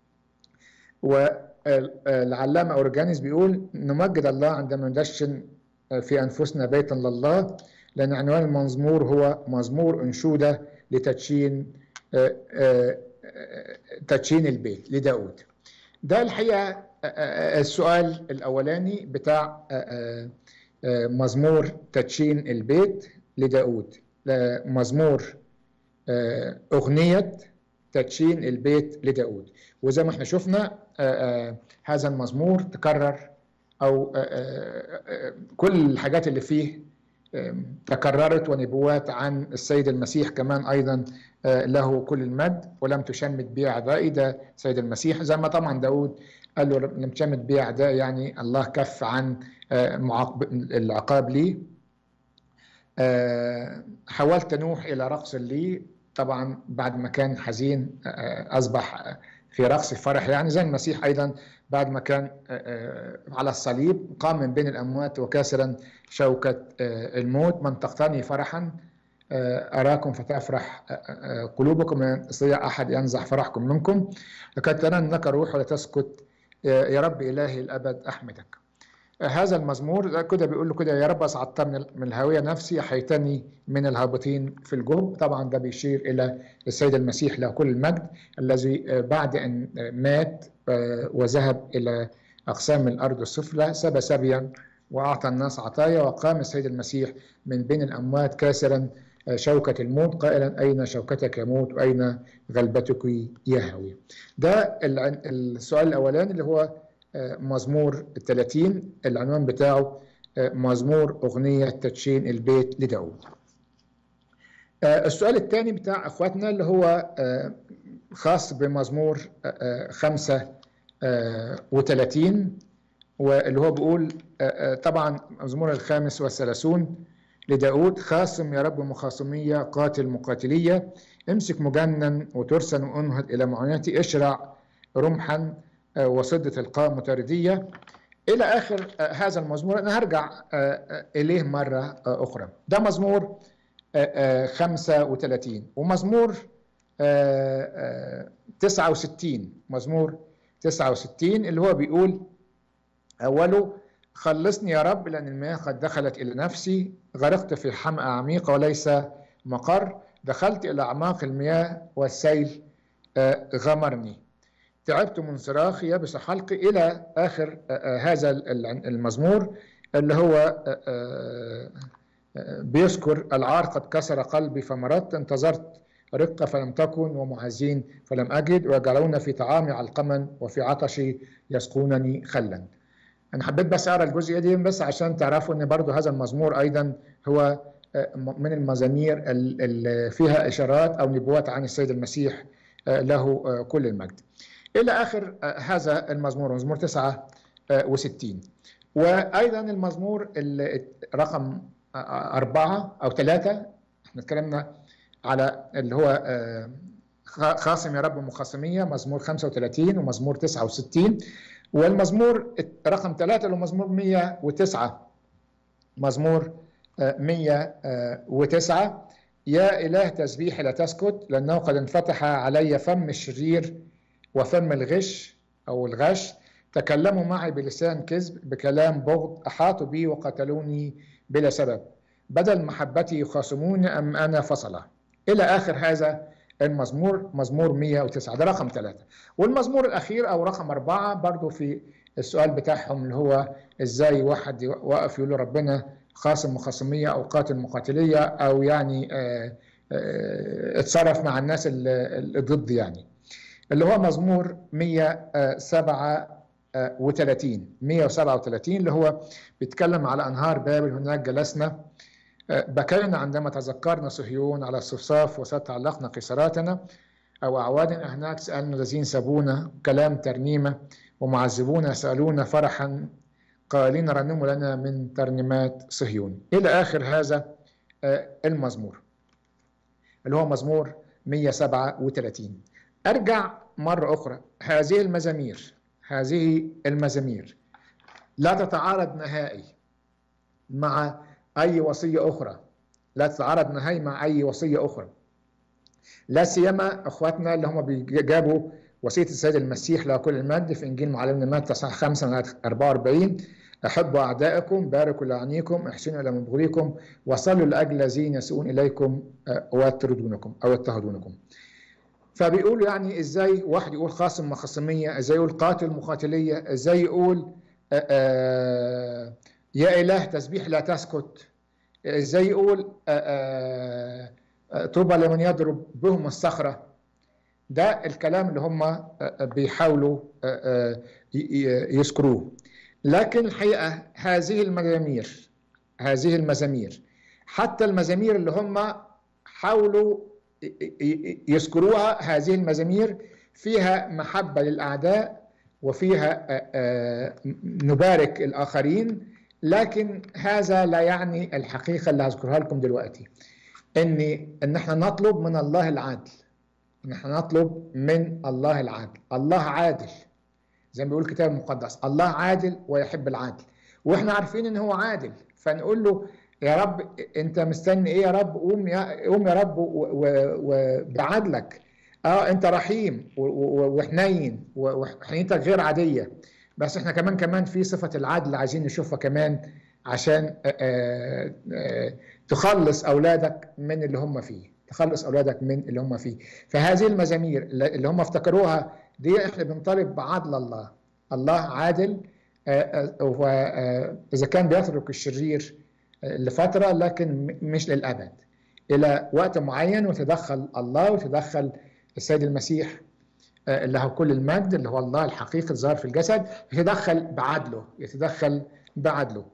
والعلامه اورجانيس بيقول نمجد الله عندما ندشن في انفسنا بيتا لله لان عنوان المزمور هو مزمور انشوده لتدشين تدشين البيت لداود ده الحقيقه السؤال الاولاني بتاع مزمور تدشين البيت لداود مزمور أغنية تدشين البيت لداود وزي ما احنا شفنا هذا المزمور تكرر أو كل الحاجات اللي فيه تكررت ونبوات عن السيد المسيح كمان أيضا له كل المجد ولم تشمت بي أعدائي ده سيد المسيح زي ما طبعا داود قال له لم تشمت بي أعدائي يعني الله كف عن العقاب لي حاولت نوح إلى رقص لي طبعا بعد ما كان حزين أصبح في رقص فرح يعني زي المسيح أيضا بعد ما كان على الصليب قام من بين الأموات وكاسرا شوكة الموت من تقتني فرحا أراكم فتفرح قلوبكم لا يستطيع أحد ينزع فرحكم منكم لقد ترى أنك روح ولا تسكت يا رب إلهي الأبد أحمدك هذا المزمور كده بيقول له كده يا رب أصعدت من الهاوية نفسي حيتني من الهابطين في الجب طبعا ده بيشير إلى السيد المسيح له كل المجد الذي بعد أن مات وذهب إلى أقسام الأرض السفلى سبى سبيا وأعطى الناس عطايا وقام السيد المسيح من بين الأموات كاسرا شوكة الموت قائلا أين شوكتك يا موت وأين غلبتك يا هاوي ده السؤال الأولاني اللي هو مزمور 30 العنوان بتاعه مزمور أغنية تدشين البيت لداود السؤال الثاني بتاع أخواتنا اللي هو خاص بمزمور 35 واللي هو بيقول طبعا مزمور الخامس والثلاثون لداود خاصم يا رب مخاصمية قاتل مقاتلية امسك مجنن وترسن وانهض إلى معونتي اشرع رمحا وصدة القاء متردية إلى آخر هذا المزمور أنا هرجع إليه مرة أخرى ده مزمور 35 ومزمور 69 مزمور 69 اللي هو بيقول أوله خلصني يا رب لأن المياه قد دخلت إلى نفسي غرقت في حمأة عميقة وليس مقر دخلت إلى أعماق المياه والسيل غمرني تعبت من صراخي يبس حلقي إلى آخر هذا المزمور اللي هو بيذكر العار قد كسر قلبي فمرضت انتظرت رقة فلم تكن ومعزين فلم أجد ويجعلون في طعامي علقما وفي عطشي يسقونني خلا أنا حبيت بس أقرأ الجزئية دي بس عشان تعرفوا أن برضو هذا المزمور أيضا هو من المزامير اللي فيها إشارات أو نبوات عن السيد المسيح له كل المجد إلى آخر هذا المزمور مزمور 69 وأيضا المزمور رقم أربعة أو ثلاثة احنا اتكلمنا على اللي هو خاصم يا رب مخاصمية مزمور 35 ومزمور 69 والمزمور رقم ثلاثة اللي هو مزمور 109 مزمور 109 يا إله تسبيحي لا تسكت لأنه قد انفتح علي فم الشرير وفم الغش أو الغش تكلموا معي بلسان كذب بكلام بغض أحاطوا بي وقتلوني بلا سبب بدل محبتي يخاصموني أم أنا فصلة إلى آخر هذا المزمور مزمور 109 ده رقم ثلاثة والمزمور الأخير أو رقم أربعة برضو في السؤال بتاعهم اللي هو إزاي واحد واقف يقول ربنا خاصم مخاصمية أو قاتل مقاتلية أو يعني اه اه اتصرف مع الناس اللي ضد يعني اللي هو مزمور 137 137 اللي هو بيتكلم على أنهار بابل هناك جلسنا بكينا عندما تذكرنا صهيون على الصفصاف وستعلقنا قيصراتنا أو أعوادنا هناك سألنا الذين سبونا كلام ترنيمة ومعذبون سألونا فرحا قائلين رنموا لنا من ترنيمات صهيون إلى آخر هذا المزمور اللي هو مزمور 137 أرجع مرة أخرى هذه المزامير هذه المزامير لا تتعارض نهائي مع أي وصية أخرى لا تتعارض نهائي مع أي وصية أخرى لا سيما أخواتنا اللي هم جابوا وصية السيد المسيح له كل المجد في إنجيل معلمنا متى صح 5 44 أحبوا أعدائكم باركوا لعنيكم احسنوا إلى مبغضيكم وصلوا لأجل الذين يسوءون إليكم ويطردونكم أو يضطهدونكم فبيقولوا يعني ازاي واحد يقول خاصم مخاصميه ازاي يقول قاتل مقاتليه ازاي يقول آآ آآ يا اله تسبيح لا تسكت ازاي يقول طوبى لمن يضرب بهم الصخره ده الكلام اللي هم بيحاولوا يذكروه لكن الحقيقه هذه المزامير هذه المزامير حتى المزامير اللي هم حاولوا يذكروها هذه المزامير فيها محبة للأعداء وفيها نبارك الآخرين لكن هذا لا يعني الحقيقة اللي هذكرها لكم دلوقتي إن إن إحنا نطلب من الله العدل إن إحنا نطلب من الله العدل الله عادل زي ما بيقول الكتاب المقدس الله عادل ويحب العدل وإحنا عارفين إن هو عادل فنقول له يا رب انت مستني ايه يا رب قوم يا قوم يا رب وبعدلك اه انت رحيم وحنين وحنيتك غير عاديه بس احنا كمان كمان في صفه العدل عايزين نشوفها كمان عشان آآ آآ تخلص اولادك من اللي هم فيه تخلص اولادك من اللي هم فيه فهذه المزامير اللي هم افتكروها دي احنا بنطالب بعدل الله الله عادل واذا كان بيترك الشرير لفترة لكن مش للأبد إلى وقت معين وتدخل الله وتدخل السيد المسيح له كل المجد اللي هو الله الحقيقي الظاهر في الجسد يتدخل بعدله يتدخل بعدله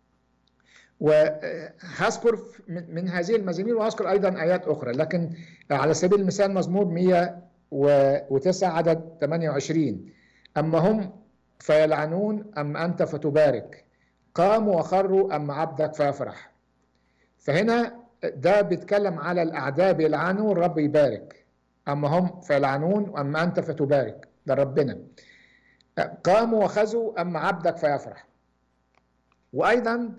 وهذكر من هذه المزامير وهذكر ايضا ايات اخرى لكن على سبيل المثال مزمور 109 عدد 28 اما هم فيلعنون ام انت فتبارك قاموا وخروا ام عبدك فيفرح فهنا ده بيتكلم على الاعداء بيلعنوا الرب يبارك اما هم فيلعنون اما انت فتبارك ده ربنا قاموا وخذوا اما عبدك فيفرح وايضا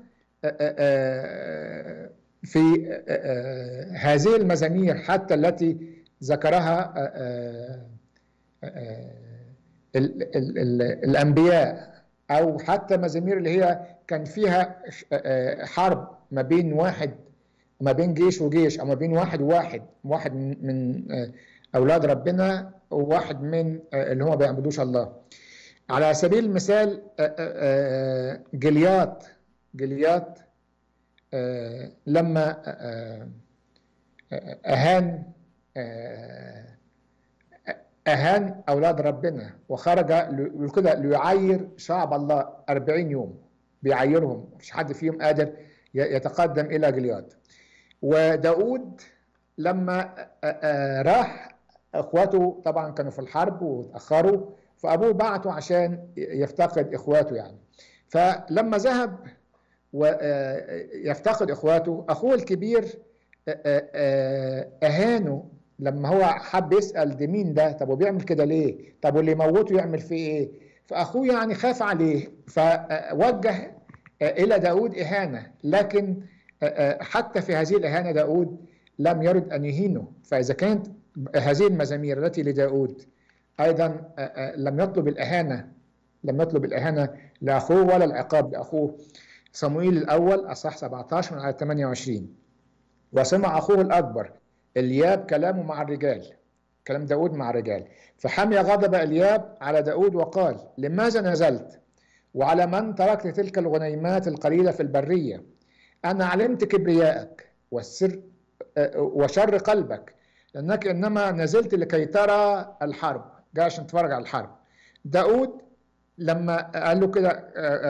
في هذه المزامير حتى التي ذكرها الانبياء او حتى مزامير اللي هي كان فيها حرب ما بين واحد ما بين جيش وجيش او ما بين واحد وواحد واحد من اولاد ربنا وواحد من اللي هم ما بيعبدوش الله على سبيل المثال جليات جليات لما اهان اهان اولاد ربنا وخرج كده ليعير شعب الله 40 يوم بيعيرهم مفيش حد فيهم قادر يتقدم الى جلياد وداود لما راح اخواته طبعا كانوا في الحرب وتاخروا فابوه بعته عشان يفتقد اخواته يعني فلما ذهب ويفتقد اخواته اخوه الكبير اهانه لما هو حب يسال ده مين ده طب وبيعمل كده ليه طب واللي يموته يعمل فيه ايه فاخوه يعني خاف عليه فوجه الى داود اهانه لكن حتى في هذه الاهانه داود لم يرد ان يهينه فاذا كانت هذه المزامير التي لداود ايضا لم يطلب الاهانه لم يطلب الاهانه لاخوه ولا العقاب لاخوه صموئيل الاول اصح 17 من على 28 وسمع اخوه الاكبر الياب كلامه مع الرجال كلام داود مع الرجال فحمي غضب الياب على داود وقال لماذا نزلت وعلى من تركت تلك الغنيمات القليله في البريه انا علمت كبريائك والسر وشر قلبك لانك انما نزلت لكي ترى الحرب جاي عشان تتفرج على الحرب داود لما قال له كده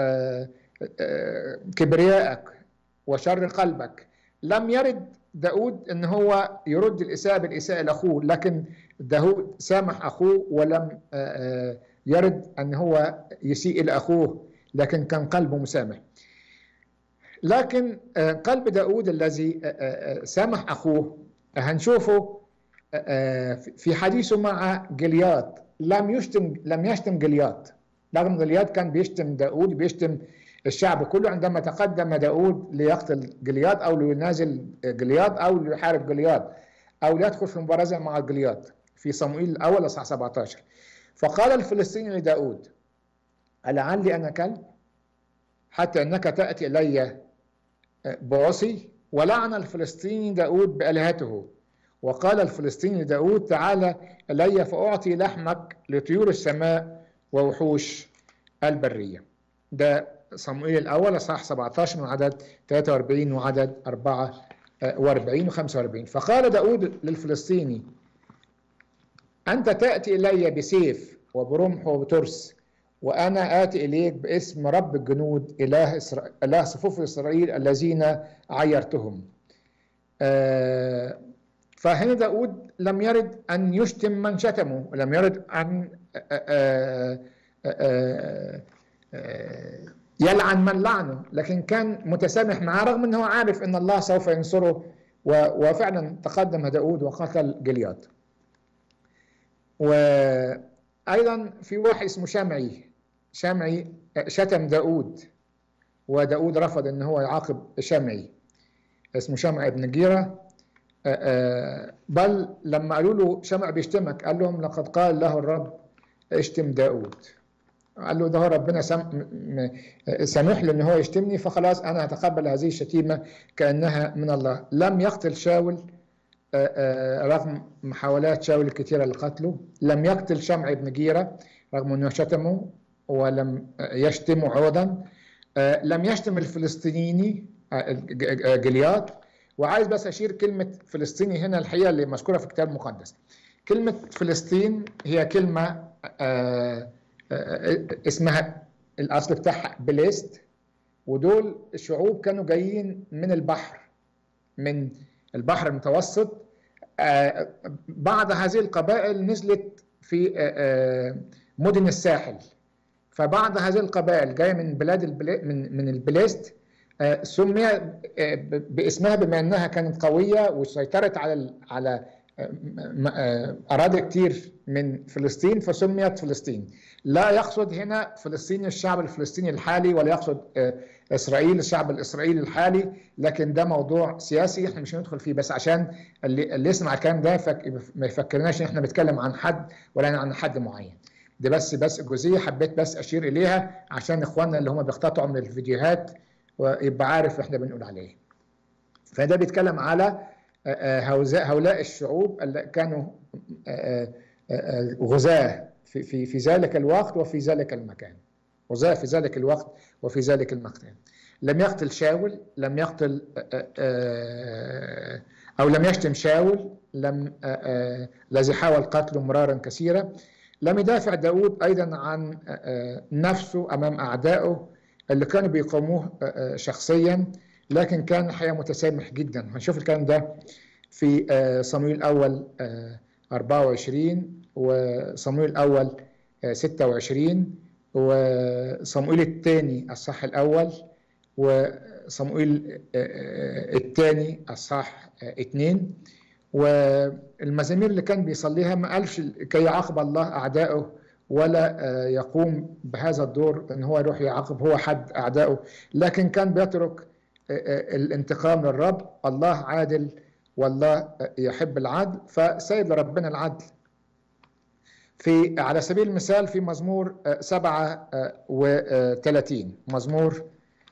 كبريائك وشر قلبك لم يرد داود ان هو يرد الاساءة بالاساءة لاخوه لكن داود سامح اخوه ولم يرد ان هو يسيء الى اخوه لكن كان قلبه مسامح لكن قلب داود الذي سامح اخوه هنشوفه في حديثه مع جليات لم يشتم لم يشتم جليات رغم جليات كان بيشتم داود بيشتم الشعب كله عندما تقدم داود ليقتل جلياد أو لينازل جلياد أو ليحارب جلياد أو ليدخل في مبارزة مع جلياد في صموئيل الأول أصحاح 17 فقال الفلسطيني لداود ألعلي أنا كلب حتى أنك تأتي إلي بعصي ولعن الفلسطيني داود بآلهته وقال الفلسطيني لداود تعالى إلي فأعطي لحمك لطيور السماء ووحوش البرية ده صموئيل الأول أصحاح 17 من عدد 43 وعدد 44 و 45 فقال داود للفلسطيني أنت تأتي إلي بسيف وبرمح وبترس وأنا آتي إليك باسم رب الجنود إله, إسرا... إله صفوف إسرائيل الذين عيرتهم آه فهنا داود لم يرد أن يشتم من شتمه ولم يرد أن آه آه يلعن من لعنه لكن كان متسامح معه رغم أنه عارف أن الله سوف ينصره وفعلا تقدم داود وقتل جلياد وأيضا في واحد اسمه شمعي شمعي شتم داود وداود رفض أن هو يعاقب شمعي اسمه شمع ابن جيرة بل لما قالوا له شمع بيشتمك قال لهم لقد قال له الرب اشتم داود قال له ده هو ربنا سامح له ان هو يشتمني فخلاص انا هتقبل هذه الشتيمه كانها من الله لم يقتل شاول رغم محاولات شاول الكثيره لقتله لم يقتل شمع بن جيره رغم انه شتمه ولم يشتمه عوضا لم يشتم الفلسطينيين جليات وعايز بس اشير كلمه فلسطيني هنا الحقيقه اللي مذكوره في الكتاب المقدس كلمة فلسطين هي كلمة اسمها الأصل بتاعها بليست ودول الشعوب كانوا جايين من البحر من البحر المتوسط بعض هذه القبائل نزلت في مدن الساحل فبعض هذه القبائل جايه من بلاد البلا من من البليست سمي باسمها بما انها كانت قويه وسيطرت على على اراضي كتير من فلسطين فسميت فلسطين لا يقصد هنا فلسطين الشعب الفلسطيني الحالي ولا يقصد اسرائيل الشعب الاسرائيلي الحالي لكن ده موضوع سياسي احنا مش هندخل فيه بس عشان اللي, اللي يسمع الكلام ده فك ما يفكرناش ان احنا بنتكلم عن حد ولا عن حد معين دي بس بس جزئيه حبيت بس اشير اليها عشان اخواننا اللي هم بيقتطعوا من الفيديوهات ويبقى عارف احنا بنقول عليه فده بيتكلم على هؤلاء الشعوب اللي كانوا غزاة في, في, في ذلك الوقت وفي ذلك المكان غزاة في ذلك الوقت وفي ذلك المكان لم يقتل شاول لم يقتل أو لم يشتم شاول لم الذي حاول قتله مرارا كثيرا لم يدافع داود أيضا عن نفسه أمام أعدائه اللي كانوا بيقاوموه شخصيا لكن كان الحقيقة متسامح جدا هنشوف الكلام ده في صمويل الأول 24 وصمويل الأول 26 وصموئيل الثاني الصح الأول وصموئيل الثاني الصح اثنين والمزامير اللي كان بيصليها ما قالش كي يعاقب الله أعدائه ولا يقوم بهذا الدور ان هو يروح يعاقب هو حد اعدائه لكن كان بيترك الانتقام للرب الله عادل والله يحب العدل فسيد لربنا العدل في على سبيل المثال في مزمور 37 مزمور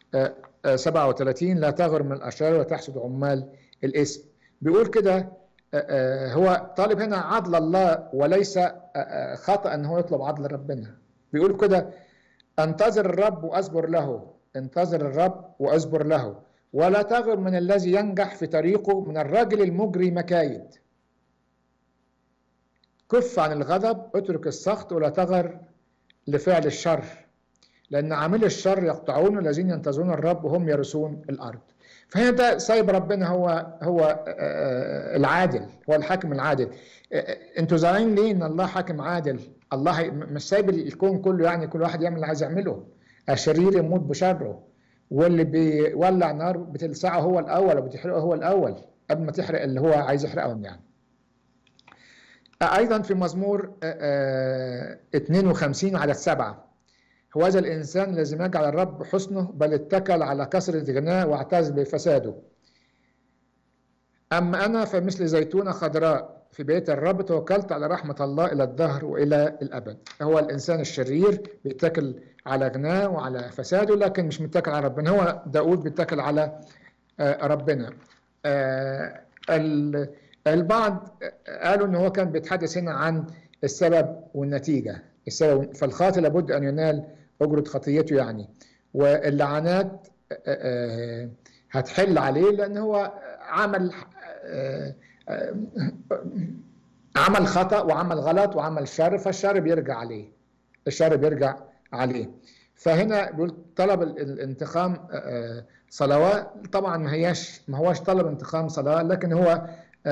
37 لا تغر من الاشرار وتحسد عمال الاسم بيقول كده هو طالب هنا عدل الله وليس خطأ ان هو يطلب عدل ربنا بيقول كده انتظر الرب واصبر له انتظر الرب واصبر له ولا تغر من الذي ينجح في طريقه من الرجل المجري مكايد كف عن الغضب اترك السخط ولا تغر لفعل الشر لأن عامل الشر يقطعون الذين ينتظرون الرب وهم يرثون الأرض فهنا ده سايب ربنا هو هو العادل هو الحاكم العادل انتوا زعلانين ليه ان الله حاكم عادل الله مش سايب الكون كله يعني كل واحد يعمل اللي عايز يعمله الشرير يموت بشره واللي بيولع نار بتلسعه هو الاول وبتحرقه هو الاول قبل ما تحرق اللي هو عايز يحرقهم يعني ايضا في مزمور 52 على السبعه هو هذا الإنسان الذي ما يجعل الرب حسنه بل اتكل على كثرة غناه واعتز بفساده أما أنا فمثل زيتونة خضراء في بيت الرب توكلت على رحمة الله إلى الدهر وإلى الأبد هو الإنسان الشرير بيتكل على غناه وعلى فساده لكن مش متكل على ربنا هو داود بيتكل على ربنا البعض قالوا ان هو كان بيتحدث هنا عن السبب والنتيجه السبب فالخاطئ لابد ان ينال اجره خطيته يعني واللعنات هتحل عليه لان هو عمل عمل خطا وعمل غلط وعمل شر فالشر بيرجع عليه الشر بيرجع عليه فهنا بيقول طلب الانتقام صلوات طبعا ما هياش ما هوش طلب انتقام صلاه لكن هو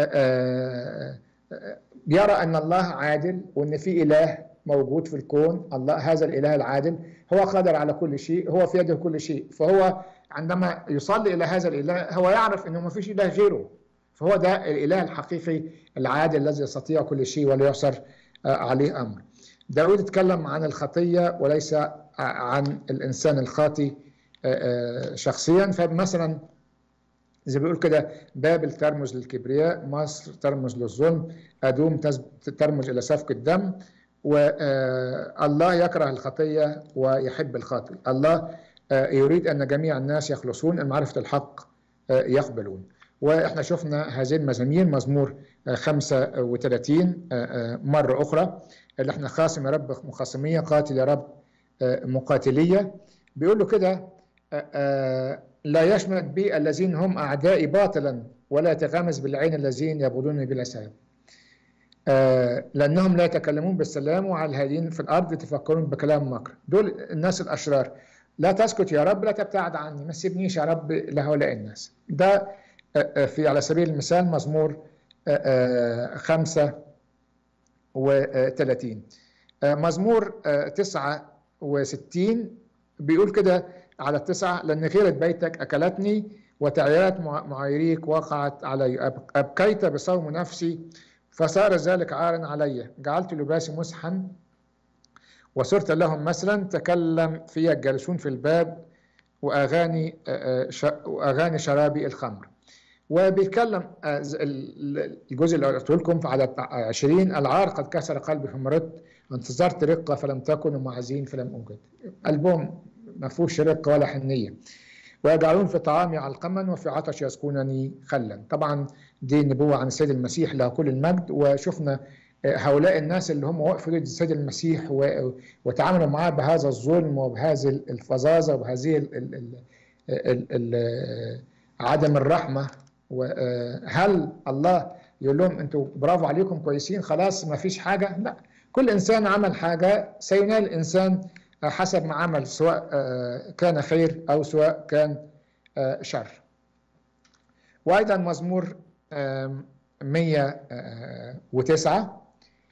يرى ان الله عادل وان في اله موجود في الكون الله هذا الاله العادل هو قادر على كل شيء هو في يده كل شيء فهو عندما يصلي الى هذا الاله هو يعرف انه ما فيش اله غيره فهو ده الاله الحقيقي العادل الذي يستطيع كل شيء ولا يعسر عليه امر داود اتكلم عن الخطيه وليس عن الانسان الخاطي شخصيا فمثلا زي بيقول كده بابل ترمز للكبرياء مصر ترمز للظلم ادوم ترمز الى سفك الدم والله يكره الخطيه ويحب الخاطئ الله يريد ان جميع الناس يخلصون معرفه الحق يقبلون واحنا شفنا هذه المزامير مزمور 35 مره اخرى اللي احنا خاصم يا رب مخاصميه قاتل يا رب مقاتليه بيقول له كده لا يشمت بي الذين هم أعدائي باطلا ولا يتغمز بالعين الذين يبغضونني بلا سبب لأنهم لا يتكلمون بالسلام وعلى الهادين في الأرض يتفكرون بكلام مكر دول الناس الأشرار لا تسكت يا رب لا تبتعد عني ما تسيبنيش يا رب لهؤلاء الناس ده في على سبيل المثال مزمور خمسة وثلاثين مزمور تسعة وستين بيقول كده على التسعة لأن غيرة بيتك أكلتني وتعييرات معاييريك وقعت علي أبكيت بصوم نفسي فصار ذلك عارا علي جعلت لباسي مسحا وصرت لهم مثلا تكلم في الجالسون في الباب وأغاني وأغاني شرابي الخمر وبيتكلم الجزء اللي قلت لكم في عدد 20 العار قد كسر قلبي فمرضت انتظرت رقه فلم تكن ومعزين فلم اوجد قلبهم ما فيهوش رقه ولا حنيه ويجعلون في طعامي علقما وفي عطش يسكنني خلا طبعا دي نبوه عن السيد المسيح له كل المجد وشفنا هؤلاء الناس اللي هم وقفوا ضد السيد المسيح وتعاملوا معاه بهذا الظلم وبهذه الفظاظه وبهذه ال ال ال ال عدم الرحمه وهل الله يقول لهم انتوا برافو عليكم كويسين خلاص ما فيش حاجه لا كل انسان عمل حاجه سينال الانسان حسب ما عمل سواء كان خير او سواء كان شر وايضا مزمور 109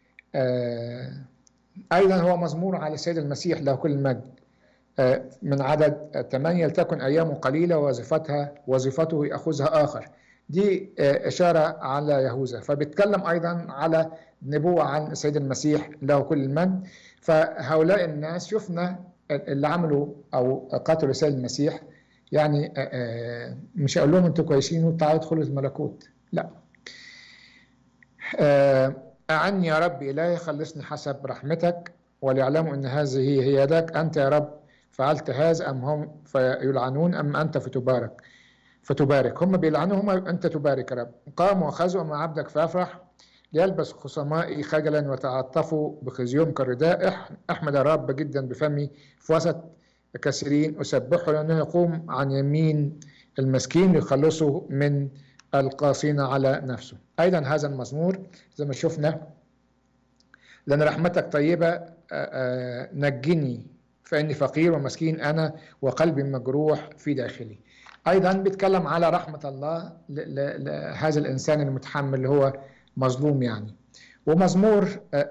ايضا هو مزمور على السيد المسيح له كل المجد من عدد 8 لتكن ايامه قليله وظيفتها وظيفته ياخذها اخر دي اشاره على يهوذا فبيتكلم ايضا على نبوه عن السيد المسيح له كل المجد فهؤلاء الناس شفنا اللي عملوا او قتلوا السيد المسيح يعني مش هقول لهم انتوا كويسين وتعالوا ادخلوا الملكوت لا أعني يا رب إلهي خلصني حسب رحمتك وليعلموا أن هذه هي يدك أنت يا رب فعلت هذا أم هم فيلعنون أم أنت فتبارك فتبارك هم بيلعنوا هم أنت تبارك يا رب قاموا وخذوا أما عبدك فأفرح ليلبس خصمائي خجلا وتعطفوا بخزيهم كالرداء أحمد الرب جدا بفمي في وسط كثيرين أسبحه لأنه يقوم عن يمين المسكين ليخلصه من القاسين على نفسه أيضا هذا المزمور زي ما شفنا لأن رحمتك طيبة نجني فإني فقير ومسكين أنا وقلبي مجروح في داخلي أيضا بيتكلم على رحمة الله لهذا الإنسان المتحمل اللي هو مظلوم يعني ومزمور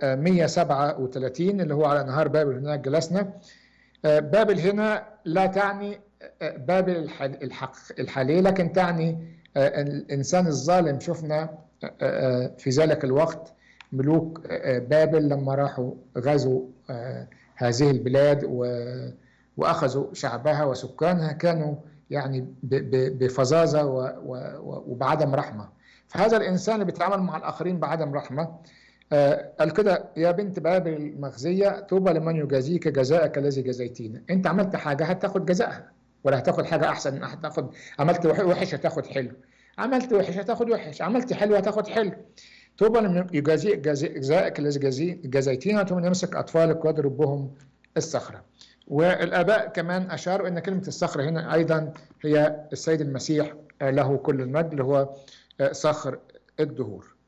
137 اللي هو على نهار بابل هناك جلسنا بابل هنا لا تعني بابل الحالية لكن تعني الإنسان الظالم شفنا في ذلك الوقت ملوك بابل لما راحوا غزوا هذه البلاد وأخذوا شعبها وسكانها كانوا يعني بفظاظة وبعدم رحمة فهذا الإنسان اللي بيتعامل مع الآخرين بعدم رحمة قال كده يا بنت بابل المخزية طوبى لمن يجازيك جزاءك الذي جزيتينا أنت عملت حاجة هتاخد جزاءها ولا هتاخد حاجة أحسن هتاخد عملت وحش هتاخد حلو عملت وحش هتاخد وحش عملت حلو هتاخد حلو طوبى لمن يجازيك جزاءك الذي جزيتينا ثم يمسك أطفالك ويضرب بهم الصخرة والآباء كمان أشاروا أن كلمة الصخرة هنا أيضا هي السيد المسيح له كل المجد اللي هو صخر الدهور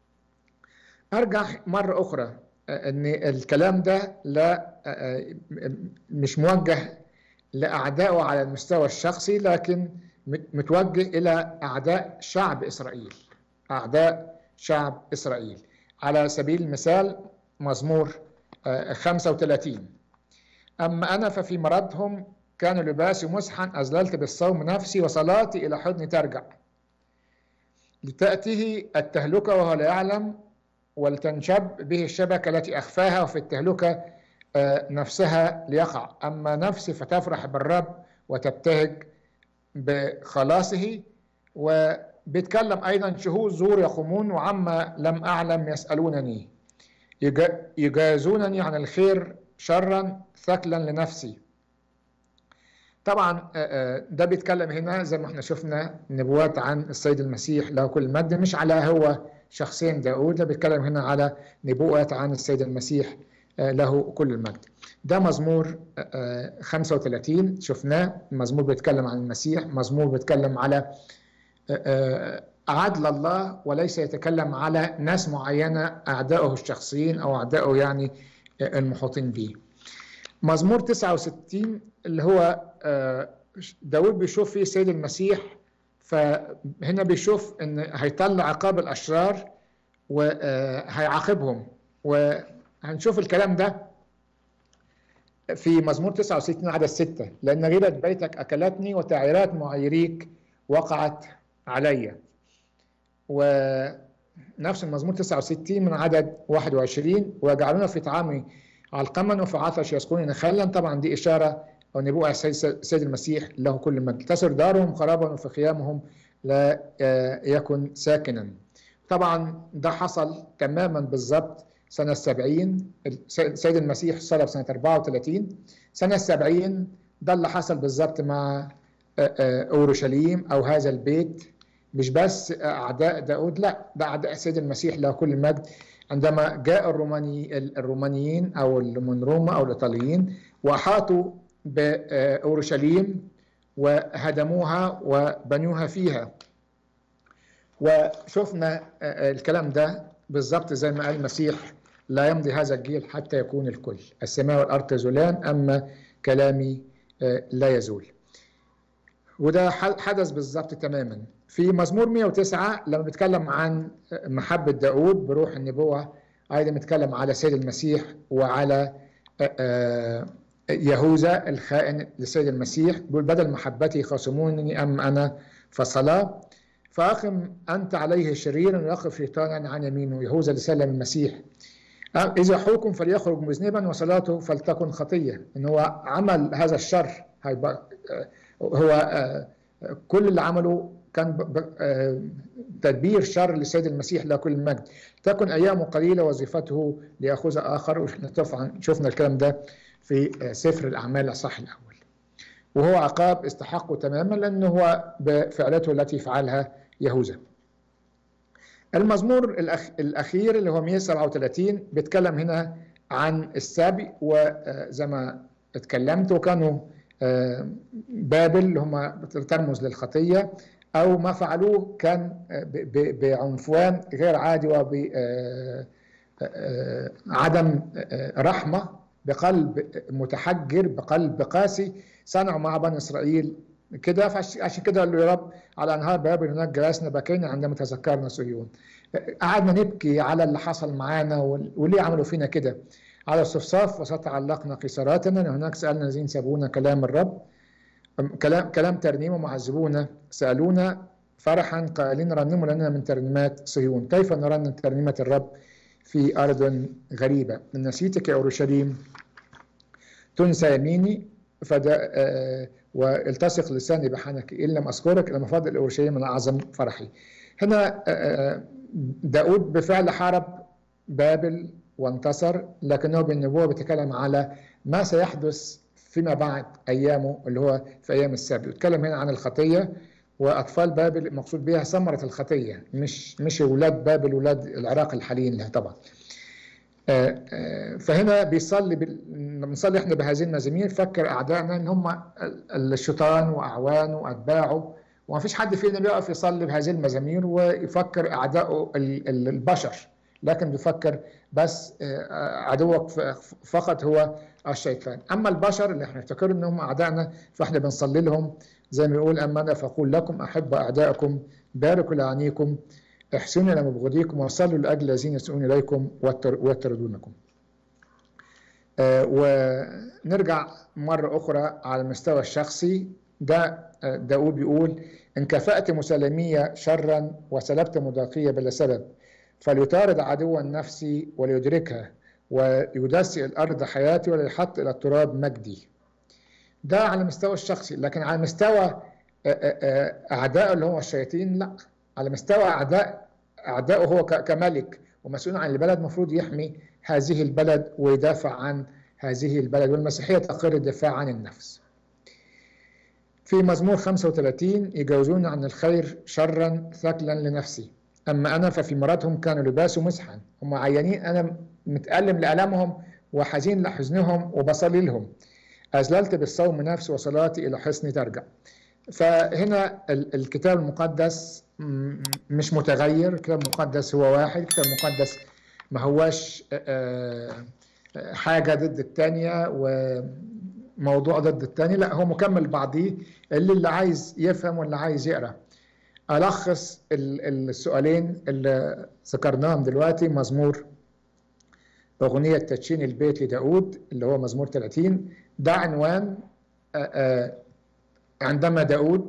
أرجع مرة أخرى أن الكلام ده لا مش موجه لأعدائه على المستوى الشخصي لكن متوجه إلى أعداء شعب إسرائيل أعداء شعب إسرائيل على سبيل المثال مزمور 35 أما أنا ففي مرضهم كان لباسي مسحا أزللت بالصوم نفسي وصلاتي إلى حضني ترجع لتأتيه التهلكة وهو لا يعلم ولتنشب به الشبكة التي أخفاها وفي التهلكة نفسها ليقع أما نفسي فتفرح بالرب وتبتهج بخلاصه وبيتكلم أيضا شهود زور يقومون وعما لم أعلم يسألونني يجازونني عن الخير شرا ثقلا لنفسي طبعا ده بيتكلم هنا زي ما احنا شفنا نبوات عن السيد المسيح له كل المجد مش على هو شخصيا داود ده بيتكلم هنا على نبوءات عن السيد المسيح له كل المجد ده مزمور 35 شفناه مزمور بيتكلم عن المسيح مزمور بيتكلم على عدل الله وليس يتكلم على ناس معينة أعدائه الشخصيين أو أعدائه يعني المحيطين به مزمور 69 اللي هو داود بيشوف فيه سيد المسيح فهنا بيشوف ان هيطلع عقاب الاشرار وهيعاقبهم وهنشوف الكلام ده في مزمور 69 عدد 6 لان غيبة بيتك اكلتني وتعيرات معيريك وقعت علي ونفس المزمور 69 من عدد 21 ويجعلون في طعامي علقما وفي عطش يسقوني نخلا طبعا دي اشاره او نبوءه السيد المسيح له كل المجد تسر دارهم خرابا وفي خيامهم لا يكن ساكنا طبعا ده حصل تماما بالظبط سنة 70 السيد المسيح صلب سنة 34 سنة 70 ده اللي حصل بالظبط مع أورشليم أو هذا البيت مش بس أعداء داود لا ده أعداء السيد المسيح له كل المجد عندما جاء الروماني الرومانيين أو من روما أو الإيطاليين وأحاطوا بأورشليم وهدموها وبنوها فيها وشفنا الكلام ده بالضبط زي ما قال المسيح لا يمضي هذا الجيل حتى يكون الكل السماء والأرض تزولان أما كلامي لا يزول وده حدث بالضبط تماما في مزمور 109 لما بيتكلم عن محبة داود بروح النبوة أيضا بيتكلم على سيد المسيح وعلى يهوذا الخائن لسيد المسيح بيقول بدل محبتي خاصمونني أما أنا فصلاة فأقم أنت عليه شريرا ويقف شيطانا عن يمينه يهوذا لسلم المسيح إذا حكم فليخرج مذنبا وصلاته فلتكن خطية إن هو عمل هذا الشر هو كل اللي عمله كان تدبير شر للسيد المسيح له كل المجد تكن أيامه قليلة وظيفته ليأخذ آخر وإحنا طبعا شفنا الكلام ده في سفر الأعمال الأصح الأول وهو عقاب استحقه تماما لأنه هو بفعلته التي فعلها يهوذا المزمور الأخير اللي هو 137 بيتكلم هنا عن السبي وزي ما اتكلمت وكانوا بابل اللي هم ترمز للخطية أو ما فعلوه كان بعنفوان غير عادي وبعدم رحمة بقلب متحجر بقلب قاسي صنعوا مع بني إسرائيل كده فعشان كده قال له يا رب على انهار بابل هناك جلسنا بكينا عندما تذكرنا صهيون قعدنا نبكي على اللي حصل معانا وليه عملوا فينا كده على الصفصاف وستعلقنا قيصراتنا هناك سالنا الذين سابونا كلام الرب كلام كلام ترنيم معذبونا سالونا فرحا قائلين رنموا لنا من ترنيمات صهيون كيف نرنم ترنيمه الرب في ارض غريبه من نسيتك يا اورشليم تنسى يميني فدا آه والتصق لساني بحنك إن لم أذكرك لما فضل أورشليم من أعظم فرحي هنا آه داود بفعل حارب بابل وانتصر لكنه بالنبوة بيتكلم على ما سيحدث فيما بعد أيامه اللي هو في أيام السبت يتكلم هنا عن الخطية وأطفال بابل المقصود بها ثمرة الخطية مش مش أولاد بابل أولاد العراق الحاليين لها طبعا فهنا بيصلي بنصلي احنا بهذه المزامير فكر اعدائنا ان هم الشيطان واعوانه واتباعه وما فيش حد فينا بيقف يصلي بهذه المزامير ويفكر اعدائه البشر لكن بيفكر بس عدوك فقط هو الشيطان اما البشر اللي احنا نفتكر ان هم اعدائنا فاحنا بنصلي لهم زي ما يقول اما انا فاقول لكم احب اعدائكم باركوا لعنيكم احسنوا الى مبغضيكم وصلوا لاجل الذين يسيئون اليكم ويطردونكم. آه ونرجع مره اخرى على المستوى الشخصي ده آه داود بيقول ان كفأت مسلمية شرا وسلبت مضاقية بلا سبب فليطارد عدو النفس وليدركها ويدسئ الارض حياتي وليحط الى التراب مجدي. ده على المستوى الشخصي لكن على مستوى آه اعدائه اللي هم الشياطين لا على مستوى اعداء اعدائه هو كملك ومسؤول عن البلد المفروض يحمي هذه البلد ويدافع عن هذه البلد والمسيحيه تقر الدفاع عن النفس. في مزمور 35 يجاوزون عن الخير شرا ثقلا لنفسي اما انا ففي مراتهم كانوا لباسوا مسحا هم عيانين انا متالم لالمهم وحزين لحزنهم وبصلي لهم اذللت بالصوم نفسي وصلاتي الى حصني ترجع. فهنا الكتاب المقدس مش متغير الكتاب المقدس هو واحد الكتاب المقدس ما هواش حاجة ضد التانية وموضوع ضد التاني لا هو مكمل بعضيه اللي اللي عايز يفهم واللي عايز يقرأ ألخص السؤالين اللي ذكرناهم دلوقتي مزمور أغنية تدشين البيت لداود اللي هو مزمور 30 ده عنوان عندما داود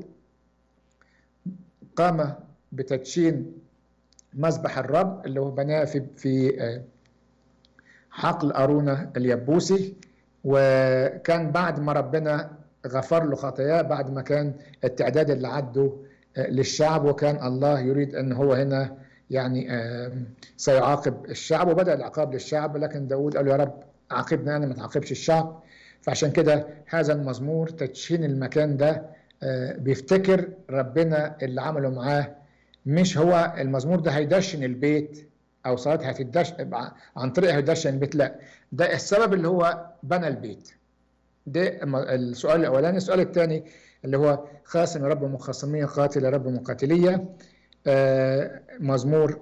قام بتدشين مذبح الرب اللي هو بناه في في حقل أرونة اليبوسي وكان بعد ما ربنا غفر له خطاياه بعد ما كان التعداد اللي عده للشعب وكان الله يريد أن هو هنا يعني سيعاقب الشعب وبدأ العقاب للشعب لكن داود قال له يا رب عاقبنا أنا ما تعاقبش الشعب فعشان كده هذا المزمور تدشين المكان ده بيفتكر ربنا اللي عمله معاه مش هو المزمور ده هيدشن البيت او صلاه هتدش عن طريق هيدشن البيت لا ده السبب اللي هو بنى البيت ده السؤال الاولاني السؤال الثاني اللي هو خاصم رب مخاصمية قاتل رب مقاتلية مزمور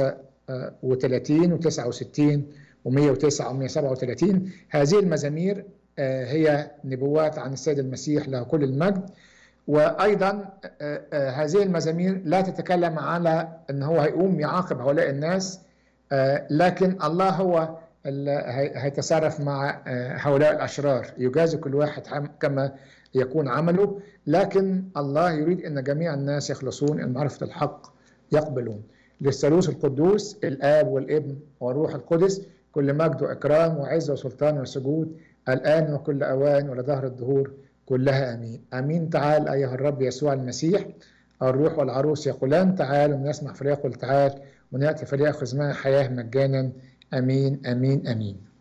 35 و69 و109 و137 هذه المزامير هي نبوات عن السيد المسيح له كل المجد وايضا هذه المزامير لا تتكلم على ان هو هيقوم يعاقب هؤلاء الناس لكن الله هو هيتصرف مع هؤلاء الاشرار يجازي كل واحد كما يكون عمله لكن الله يريد ان جميع الناس يخلصون ان معرفه الحق يقبلون للثالوث القدوس الاب والابن والروح القدس كل مجد واكرام وعزه وسلطان وسجود الان وكل اوان ولدهر الدهور كلها امين امين تعال ايها الرب يسوع المسيح الروح والعروس يقولان تعال ونسمع فليقل تعال وناتي فليأخذ معنا حياه مجانا امين امين امين